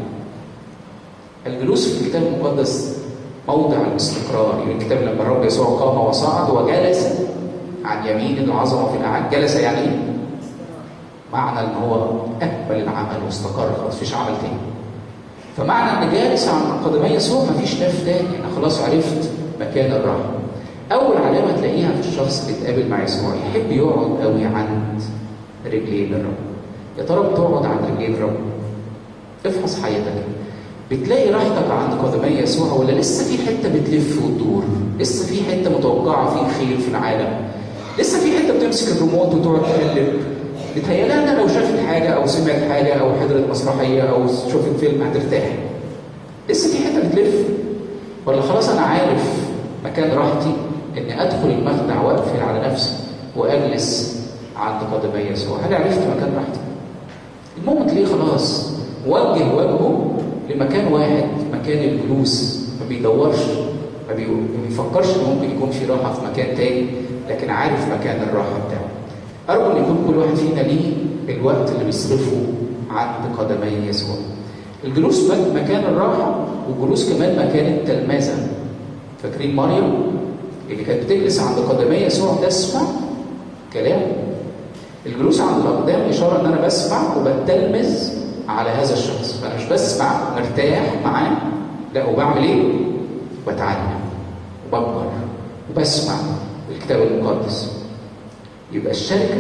الجلوس في الكتاب المقدس موضع الاستقرار يعني الكتاب لما الرب يسوع قام وصعد وجلس عن يمين العظمه في الاعالي جلس يعني ايه؟ معنى ان هو اكمل العمل واستقر خلاص مفيش عمل تاني فمعنى ان جالس عن قدمي يسوع مفيش لف تاني انا خلاص عرفت مكان الراحه اول علامه تلاقيها في الشخص اللي اتقابل مع يسوع يحب يقعد قوي عند رجلين الرب يا ترى بتقعد عند رجلين الرب افحص حياتك بتلاقي راحتك عند قدمي يسوع ولا لسه في حته بتلف وتدور لسه في حته متوقعه في خير في العالم لسه في حته بتمسك الريموت وتقعد تقلب بتهيألها انها لو شافت حاجه او سمعت حاجه او حضرت مسرحيه او شافت فيلم هترتاح لسه في حته بتلف ولا خلاص انا عارف مكان راحتي اني ادخل المخدع واقفل على نفسي واجلس عند قدمي يسوع هل عرفت مكان راحتي المهم تلاقيه خلاص وجه وجهه لمكان واحد مكان الجلوس ما بيدورش ما بيفكرش ان ممكن يكون في راحه في مكان تاني لكن عارف مكان الراحه بتاعه ارجو ان يكون كل واحد فينا ليه الوقت اللي بيصرفه عند قدمي يسوع الجلوس مكان الراحه والجلوس كمان مكان التلمذه فاكرين مريم اللي كانت بتجلس عند قدمي يسوع تسمع كلامه الجلوس عند الاقدام اشاره ان انا بسمع وبتلمذ على هذا الشخص فانا مش بسمع مرتاح معاه لا وبعمل ايه بتعلم وبكبر وبسمع الكتاب المقدس يبقى الشركه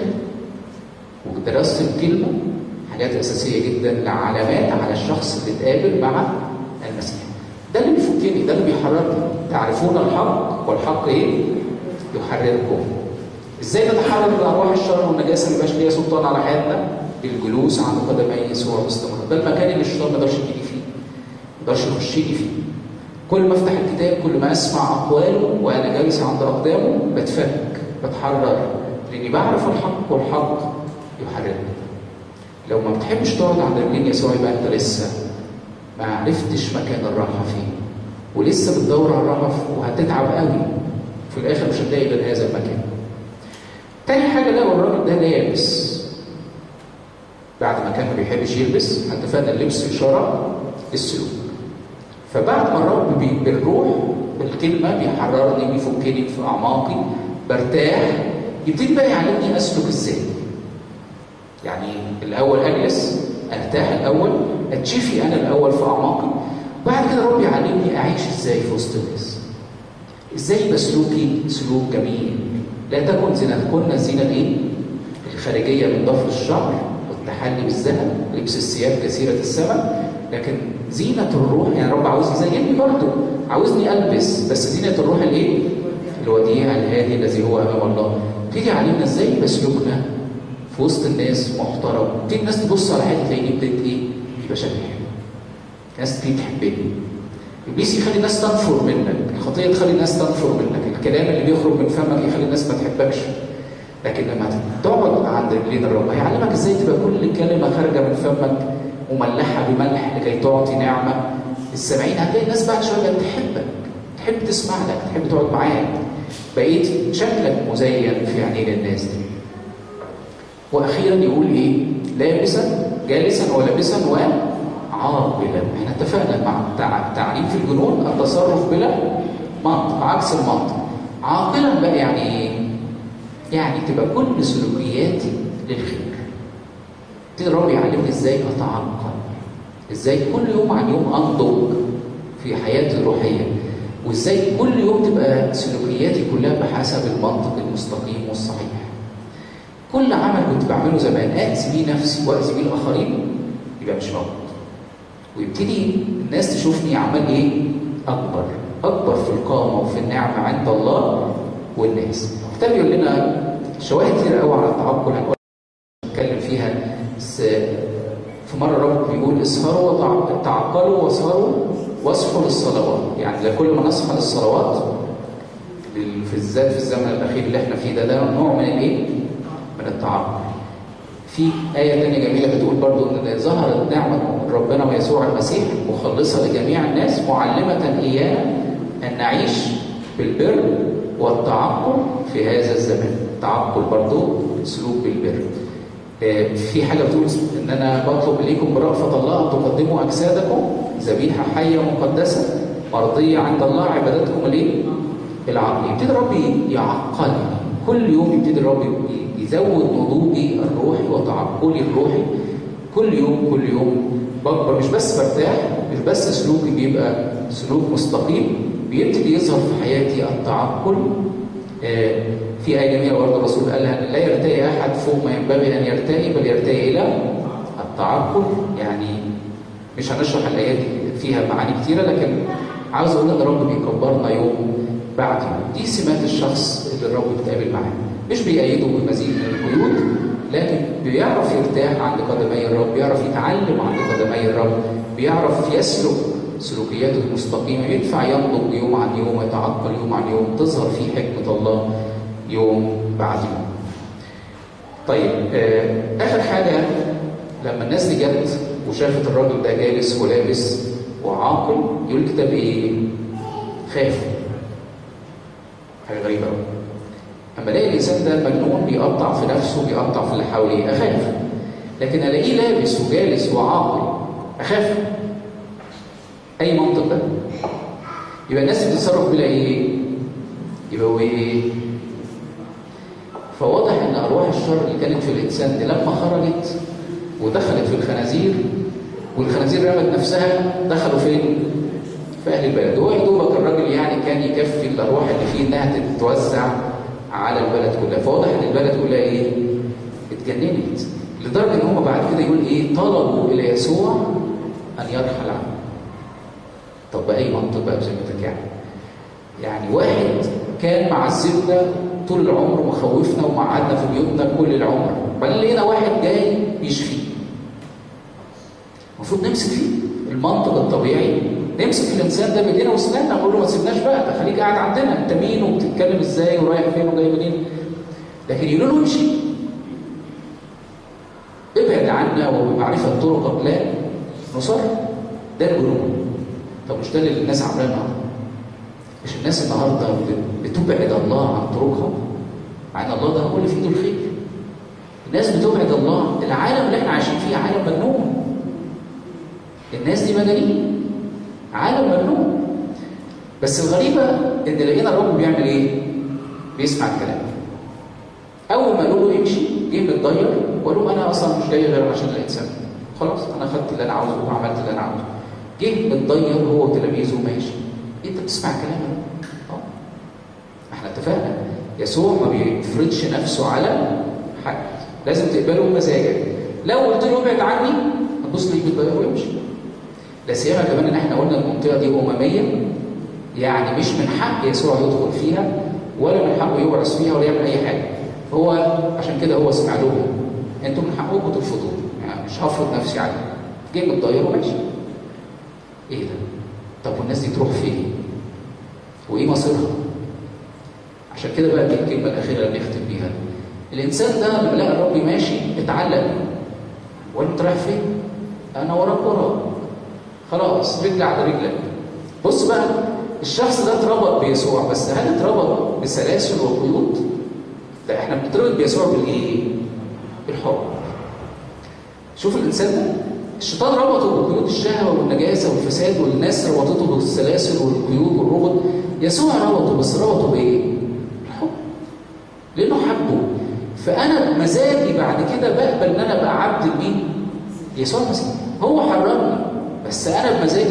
ودراسه الكلمه حاجات اساسيه جدا لعلامات على الشخص اللي اتقابل مع المسيح ده اللي بيفكني ده اللي بيحررني تعرفون الحق والحق ايه يحرركم ازاي نتحرر من ارواح الشر والنجاسه اللي مبقاش ليها سلطان على حياتنا بالجلوس عند قدمي يسوع باستمرار ده المكان اللي الشيطان ما يقدرش يجيلي فيه ما يقدرش يخش لي فيه كل ما افتح الكتاب كل ما اسمع اقواله وانا جالس عند اقدامه بتفك بتحرر لاني بعرف الحق والحق يحررني لو ما بتحبش تقعد عند رجلين يسوع يبقى انت لسه ما عرفتش مكان الراحه فيه ولسه بتدور على الراحه وهتتعب قوي في الاخر مش هتلاقي غير هذا المكان تاني حاجه لقوا الراجل ده لابس بعد ما كان ما بيحبش يلبس اتفقنا اللبس اشاره السلوك فبعد ما الرب بي بالروح بالكلمه بيحررني بيفكني في اعماقي برتاح يبتدي بقى يعلمني اسلك ازاي يعني الاول اجلس ارتاح الاول اتشفي انا الاول في اعماقي بعد كده الرب يعلمني اعيش ازاي في وسط الناس ازاي يبقى سلوكي سلوك جميل لا تكن زينتكن الزينه الايه الخارجيه من ضفر الشعر والتحلي بالذهب لبس الثياب كثيره الثمن لكن زينه الروح يعني الرب عاوز يزينني برضه عاوزني البس بس زينه الروح الايه الوديع الهادي الذي هو امام الله تيجي علمنا ازاي يبقى سلوكنا في وسط الناس محترم تيجي الناس تبص على حياتي تلاقيني ابتديت ايه يبقى شكلي حلو ناس تيجي تحبني ابليس يخلي الناس تنفر منك الخطيه تخلي الناس تنفر منك الكلام اللي بيخرج من فمك يخلي الناس ما تحبكش لكن لما تقعد عند رجلين الرب هيعلمك ازاي تبقى كل كلمه خارجه من فمك مملحه بملح لكي تعطي نعمه السامعين هتلاقي الناس بعد شويه بقت تحبك تحب تسمع لك تحب تقعد معاك بقيت شكلك مزين في عينين الناس دي واخيرا يقول ايه لابسا جالسا ولابسا وعاقلا احنا اتفقنا مع تعريف الجنون التصرف بلا منطق عكس المنطق عاقلا بقى يعني ايه يعني تبقى كل سلوكياتي للخير ابتدي الرب يعلمني ازاي اتعقل ازاي كل يوم عن يوم انضج في حياتي الروحيه وازاي كل يوم تبقى سلوكياتي كلها بحسب المنطق المستقيم والصحيح كل عمل كنت بعمله زمان اذي بيه نفسي واذي بيه الاخرين يبقى مش موجود ويبتدي الناس تشوفني عمال ايه اكبر اكبر في القامه وفي النعمه عند الله والناس الكتاب يقول لنا شواهد كتير قوي على التعقل نتكلم فيها بس في مره الرب بيقول اسهروا وتعقلوا واسهروا واصحوا للصلوات يعني لكل ما نصحى للصلوات في الذات في الزمن الاخير اللي احنا فيه ده ده نوع من الايه؟ من التعقل. في آية تانية جميلة بتقول برضو إن ظهرت نعمة ربنا ويسوع المسيح مخلصة لجميع الناس معلمة إيانا أن نعيش بالبر والتعقل في هذا الزمان. التعقل برضو سلوك بالبر. في حاجة بتقول إن أنا بطلب إليكم برأفة الله أن تقدموا أجسادكم ذبيحة حية مقدسة مرضية عند الله عبادتكم الإيه؟ العقل. يبتدي الرب يعقلني كل يوم يبتدي الرب يزود نضوجي الروحي وتعقلي الروحي كل يوم كل يوم بكبر مش بس برتاح مش بس سلوكي بيبقى سلوك مستقيم بيبتدي يظهر في حياتي التعقل آه في آية جميلة برضه الرسول قالها لا يرتقي أحد فوق ما ينبغي أن يرتقي بل يرتقي إلى التعقل يعني مش هنشرح الآيات فيها معاني كتيرة لكن عاوز أقول إن الرب بيكبرنا يوم بعد يوم دي سمات الشخص اللي الرب بيتقابل معاه مش بيأيده بمزيد من القيود لكن بيعرف يرتاح عند قدمي الرب بيعرف يتعلم عند قدمي الرب بيعرف يسلك سلوكياته المستقيمة يدفع ينضج يوم عن يوم يتعقل يوم عن يوم تظهر فيه حكمة الله يوم بعد يوم طيب آه آخر حاجة لما الناس دي جت وشافت الراجل ده جالس ولابس وعاقل يقول الكتاب ايه؟ خاف حاجة غريبة قوي اما الاقي الانسان ده مجنون بيقطع في نفسه بيقطع في اللي حواليه اخاف لكن الاقيه لابس وجالس وعاقل اخاف اي منطق ده يبقى الناس بتتصرف بلا ايه يبقى هو ايه فواضح ان ارواح الشر اللي كانت في الانسان دي لما خرجت ودخلت في الخنازير والخنازير رمت نفسها دخلوا فين في اهل البلد هو يا دوبك الراجل يعني كان يكفي الارواح اللي فيه انها تتوزع على البلد كلها فواضح ان البلد كلها ايه اتجننت لدرجه ان هم بعد كده يقول ايه طلبوا الى يسوع ان يرحل عنه طب باي منطق بقى بذمتك يعني يعني واحد كان معذبنا طول العمر ومخوفنا ومقعدنا في بيوتنا كل العمر بل لقينا واحد جاي بيشفيه المفروض نمسك فيه المنطق الطبيعي نمسك الانسان ده بايدينا واسناننا نقول له ما تسيبناش بقى ده خليك قاعد عندنا انت مين وبتتكلم ازاي ورايح فين وجاي منين لكن يقولوا له امشي ابعد عنا وبمعرفه طرقك لا نصر ده الجنون طب مش ده اللي الناس عاملاه النهارده مش الناس النهارده بتبعد الله عن طرقها مع ان الله ده هو اللي في ايده الخير الناس بتبعد الله العالم اللي احنا عايشين فيه عالم مجنون الناس دي مجانين عالم مجنون بس الغريبه ان لقينا الرب بيعمل ايه؟ بيسمع الكلام اول ما قالوا له امشي جه متضير وقال له انا اصلا مش جاي غير عشان الانسان خلاص انا خدت اللي انا عاوزه وعملت اللي انا عاوزه جه متضير هو وتلاميذه ماشي انت بتسمع كلامه اه احنا اتفقنا يسوع ما بيفرضش نفسه على حد لازم تقبله بمزاجك لو قلت له ابعد عني هتبص ليك متضير ويمشي لا سيما كمان ان احنا قلنا المنطقه دي امميه يعني مش من حق يسوع يدخل فيها ولا من حقه يوعظ فيها ولا يعمل اي حاجه هو عشان كده هو سمع لهم انتوا من حقكم ترفضوا يعني مش هفرض نفسي عليكم جه متضير وماشي ايه ده طب والناس دي تروح فين وايه مصيرها عشان كده بقى دي الكلمه الاخيره اللي نختم بيها الانسان ده لما لقى الرب ماشي اتعلق وقال انت رايح فين انا وراك وراك خلاص رجل على رجلك بص بقى الشخص ده اتربط بيسوع بس هل اتربط بسلاسل وقيود لا احنا بنتربط بيسوع بالايه بالحب شوف الانسان ده الشيطان ربطه بقيود الشهوه والنجاسه والفساد والناس ربطته بالسلاسل والقيود والربط يسوع ربطه بس ربطه بايه الحب لانه حبه فانا بمزاجي بعد كده بقبل ان انا ابقى عبد لمين يسوع المسيح هو حررني بس انا بمزاجي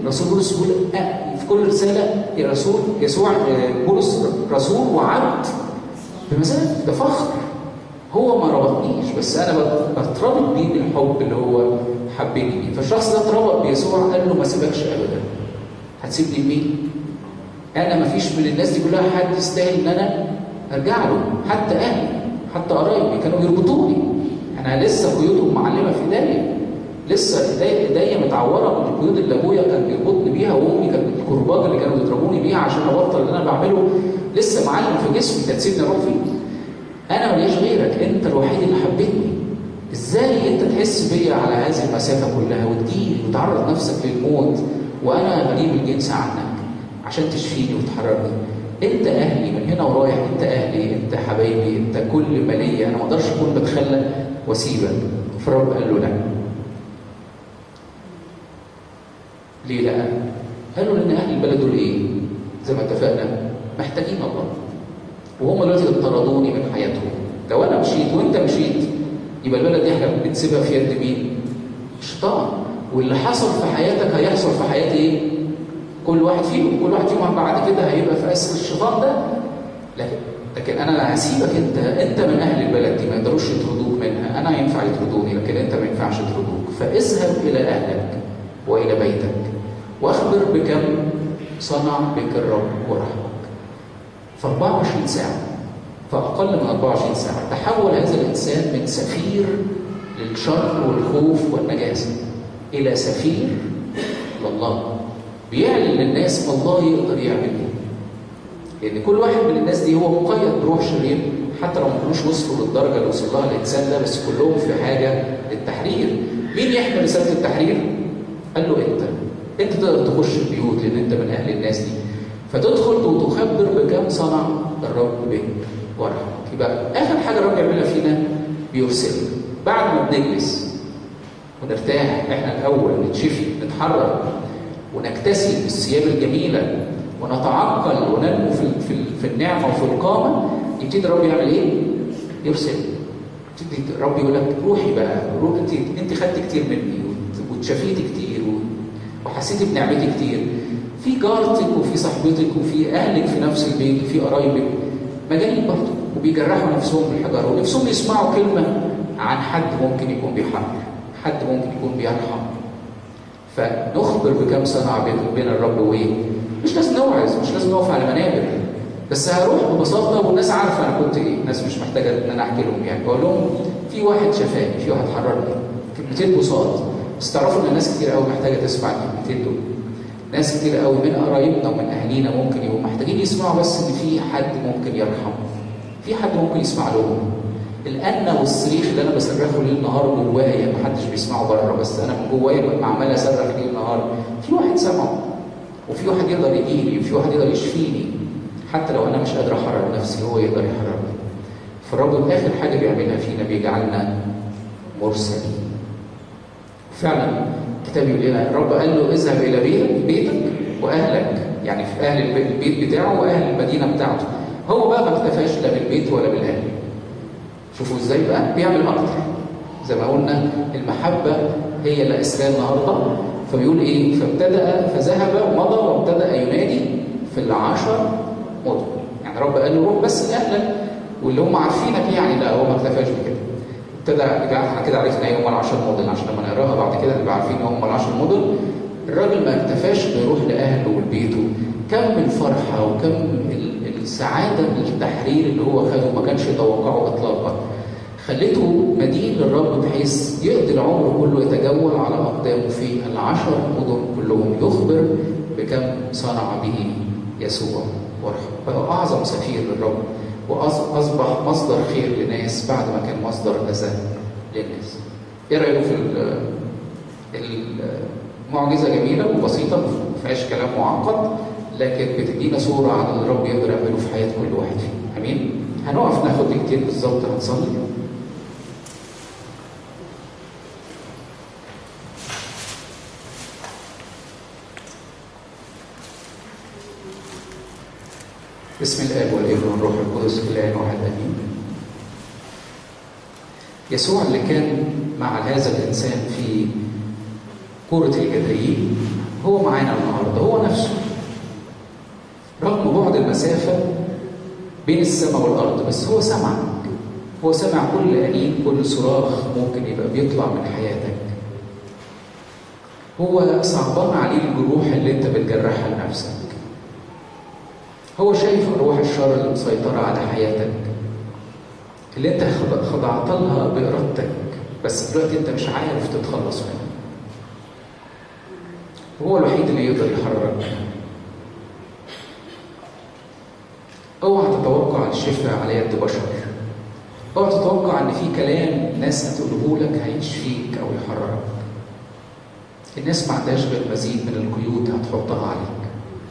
رسول بولس بيقول آه في كل رساله يا رسول يسوع آه، بولس رسول وعبد بمزاج ده فخر هو ما ربطنيش بس انا بت- بتربط بيه بالحب اللي هو حبني بيه فالشخص ده اتربط بيسوع قال له ما سيبكش ابدا هتسيبني بمين؟ انا ما فيش من الناس دي كلها حد يستاهل ان انا ارجع له حتى اهلي حتى قرايبي كانوا يربطوني انا لسه قيودهم معلمه في ايديا لسه ايديا ايديا متعوره من القيود اللي ابويا كان بيربطني بيها وامي كانت الكرباج اللي كانوا بيضربوني بيها عشان ابطل اللي انا بعمله لسه معلم في جسمي انت تسيبني اروح فين؟ انا ماليش غيرك انت الوحيد اللي حبيتني ازاي انت تحس بيا على هذه المسافه كلها وتجيلي وتعرض نفسك للموت وانا غريب الجنس عنك عشان تشفيني وتحررني انت اهلي من هنا ورايح انت اهلي انت حبايبي انت كل ما ليا انا ما اقدرش اكون بتخلى واسيبك فالرب قال له لا ليه لا قال له لان اهل البلد دول ايه زي ما اتفقنا محتاجين الله وهم دلوقتي اطردوني من حياتهم لو انا مشيت وانت مشيت يبقى البلد دي احنا بنسيبها في يد مين؟ الشيطان واللي حصل في حياتك هيحصل في حياه ايه؟ كل واحد فيهم كل واحد فيهم بعد كده هيبقى في اسر الشيطان ده لكن لكن انا هسيبك انت انت من اهل البلد دي ما يقدروش يطردوك منها انا ينفع يطردوني لكن انت ما ينفعش يطردوك فاذهب الى اهلك والى بيتك واخبر بكم صنع بك الرب ورحمك في 24 ساعة في أقل من 24 ساعة تحول هذا الإنسان من سفير للشر والخوف والنجاسة إلى سفير لله بيعلن للناس الله يقدر يعمل إيه لأن كل واحد من الناس دي هو مقيد بروح شرير حتى لو ما كانوش وصلوا للدرجة اللي وصل لها الإنسان ده بس كلهم في حاجة للتحرير مين يحمل رسالة التحرير؟ قال له أنت أنت تقدر تخش البيوت لأن أنت من أهل الناس دي فتدخل وتخبر بكم صنع الرب بك ورحمك يبقى اخر حاجه الرب يعملها فينا بيرسلنا بعد ما بنجلس ونرتاح احنا الاول نتشفي نتحرر ونكتسي بالثياب الجميله ونتعقل وننمو في في, في النعمه وفي القامه يبتدي الرب يعمل ايه؟ يرسل يبتدي الرب يقول لك روحي بقى روح انت انت خدت كتير مني واتشفيتي كتير وحسيتي بنعمتي كتير في جارتك وفي صاحبتك وفي اهلك في نفس البيت وفي قرايبك مجانين برضه وبيجرحوا نفسهم بالحجاره ونفسهم يسمعوا كلمه عن حد ممكن يكون بيحرر حد ممكن يكون بيرحم فنخبر بكم صنع بين الرب وايه مش لازم نوعظ مش لازم نقف على منابر بس هروح ببساطه والناس عارفه انا كنت ايه الناس مش محتاجه ان انا احكي لهم يعني بقول لهم في واحد شفاني في واحد حررني كلمتين بساط بس تعرفوا ان الناس كتير قوي محتاجه تسمع الكلمتين دول ناس كتير قوي من قرايبنا ومن اهالينا ممكن يبقوا محتاجين يسمعوا بس ان في حد ممكن يرحم في حد ممكن يسمع لهم الأنة والصريخ اللي انا بصرخه ليل نهار جوايا ما حدش بيسمعه بره بس انا من جوايا عمال اصرخ ليل نهار في واحد سمعه وفي واحد يقدر يجي لي وفي واحد يقدر يشفيني حتى لو انا مش قادر احرر نفسي هو يقدر يحررني فالرب اخر حاجه بيعملها فينا بيجعلنا مرسلين فعلا الكتاب يقول لنا الرب قال له اذهب الى بيتك بيتك واهلك يعني في اهل البيت بتاعه واهل المدينه بتاعته هو بقى ما اكتفاش لا بالبيت ولا بالاهل شوفوا ازاي بقى بيعمل اكتر زي ما قلنا المحبه هي اللي اسرها النهارده فبيقول ايه فابتدا فذهب ومضى وابتدا ينادي في العشر مدن يعني رب قال له روح بس لاهلك واللي هم عارفينك يعني لا هو ما اكتفاش بكده ابتدى احنا كده عرفنا ايه هم العشر مدن عشان لما نقراها بعد كده نبقى عارفين ان هم العشر مدن الراجل ما اكتفاش انه يروح لاهله ولبيته كم الفرحه وكم السعاده من التحرير اللي هو خده ما كانش يتوقعه اطلاقا خلته مدين للرب بحيث يقضي العمر كله يتجول على اقدامه في العشر مدن كلهم يخبر بكم صنع به يسوع بقى اعظم سفير للرب واصبح مصدر خير لناس بعد ما كان مصدر اذى للناس. ايه رايكم في المعجزه جميله وبسيطه ما فيهاش كلام معقد لكن بتدينا صوره عن اللي الرب يقدر يعمله في حياه كل واحد فينا. امين؟ هنقف ناخد دقيقتين بالظبط هنصلي. بسم الاب والابن والروح القدس اله واحد امين يسوع اللي كان مع هذا الانسان في كرة الجدريين هو معانا النهارده هو نفسه رغم بعد المسافة بين السماء والأرض بس هو سمعك هو سمع كل أنين كل صراخ ممكن يبقى بيطلع من حياتك هو صعبان عليه الجروح اللي انت بتجرحها لنفسك هو شايف أرواح الشر اللي مسيطرة على حياتك اللي انت خضعت لها بإرادتك بس دلوقتي انت مش عارف تتخلص منها هو الوحيد اللي يقدر يحررك منها اوعى تتوقع الشفاء على يد بشر اوعى تتوقع ان في كلام ناس هتقوله لك هيشفيك او يحررك الناس ما عندهاش غير مزيد من القيود هتحطها عليك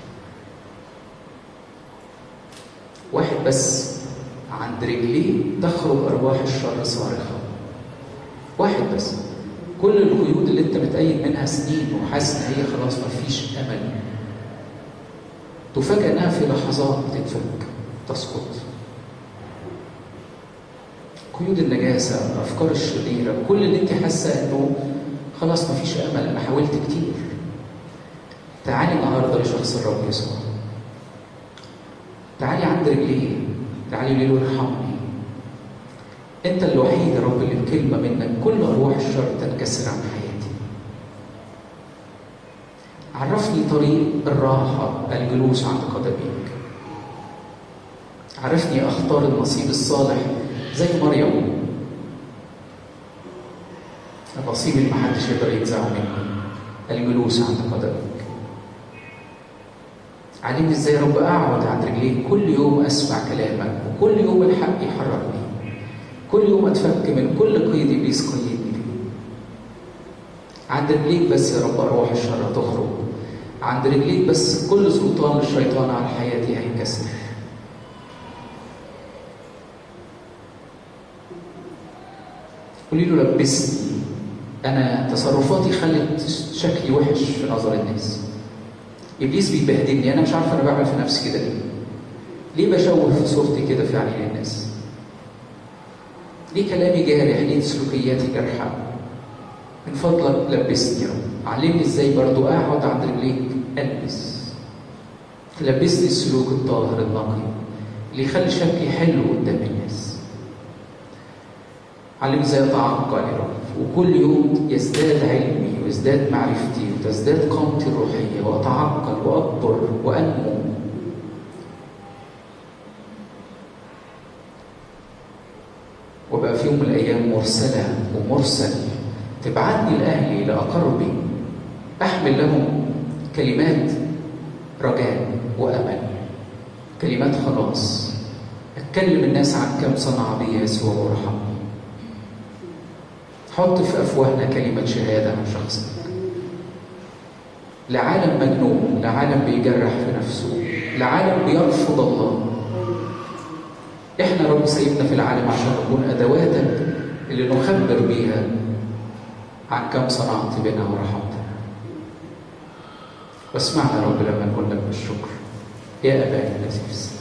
واحد بس عند رجليه تخرج ارواح الشر صارخه واحد بس كل القيود اللي انت متأيد منها سنين وحاسس ان هي خلاص مفيش امل تفاجأ انها في لحظات تتفك تسقط قيود النجاسة الأفكار الشريرة كل اللي انت حاسة انه خلاص مفيش أمل أنا حاولت كتير تعالي النهاردة لشخص الرب يسوع تعالي عند رجليه تعالي قولي له ارحمني انت الوحيد يا رب اللي بكلمة منك كل أرواح الشر تنكسر عن حياتي عرفني طريق الراحة الجلوس عند قدميك عرفني أختار النصيب الصالح زي مريم النصيب اللي محدش يقدر ينزعه مني الجلوس عند قدمك علمني ازاي يا رب اقعد عند رجليك كل يوم اسمع كلامك وكل يوم الحق يحررني كل يوم اتفك من كل قيد ابليس قيدني فيه عند رجليك بس يا رب ارواح الشر تخرج عند رجليك بس كل سلطان الشيطان على حياتي هينكسر قولي له لبسني انا تصرفاتي خلت شكلي وحش في نظر الناس ابليس بيبهدلني انا مش عارف انا بعمل في نفسي كده ليه ليه بشوه في صورتي كده في عينين الناس ليه كلامي جارح ليه سلوكياتي جارحه من فضلك لبسني يا رب علمني ازاي برضو اقعد عند رجليك البس تلبسني السلوك الطاهر النقي اللي يخلي شكلي حلو قدام الناس علمني ازاي اتعقل يا رب وكل يوم يزداد علمي ويزداد معرفتي وتزداد قامتي الروحيه واتعقل واكبر وانمو وبقى في يوم من الايام مرسله ومرسل تبعتني لاهلي لاقربي احمل لهم كلمات رجاء وامل كلمات خلاص اتكلم الناس عن كم صنع بي يسوع وارحمني حط في افواهنا كلمه شهاده عن شخصك لعالم مجنون لعالم بيجرح في نفسه لعالم بيرفض الله احنا رب سيبنا في العالم عشان نكون ادواتك اللي نخبر بيها عن كم صنعت بنا ورحمتنا واسمعنا رب لما نقول لك بالشكر يا ابائي الذي في السماء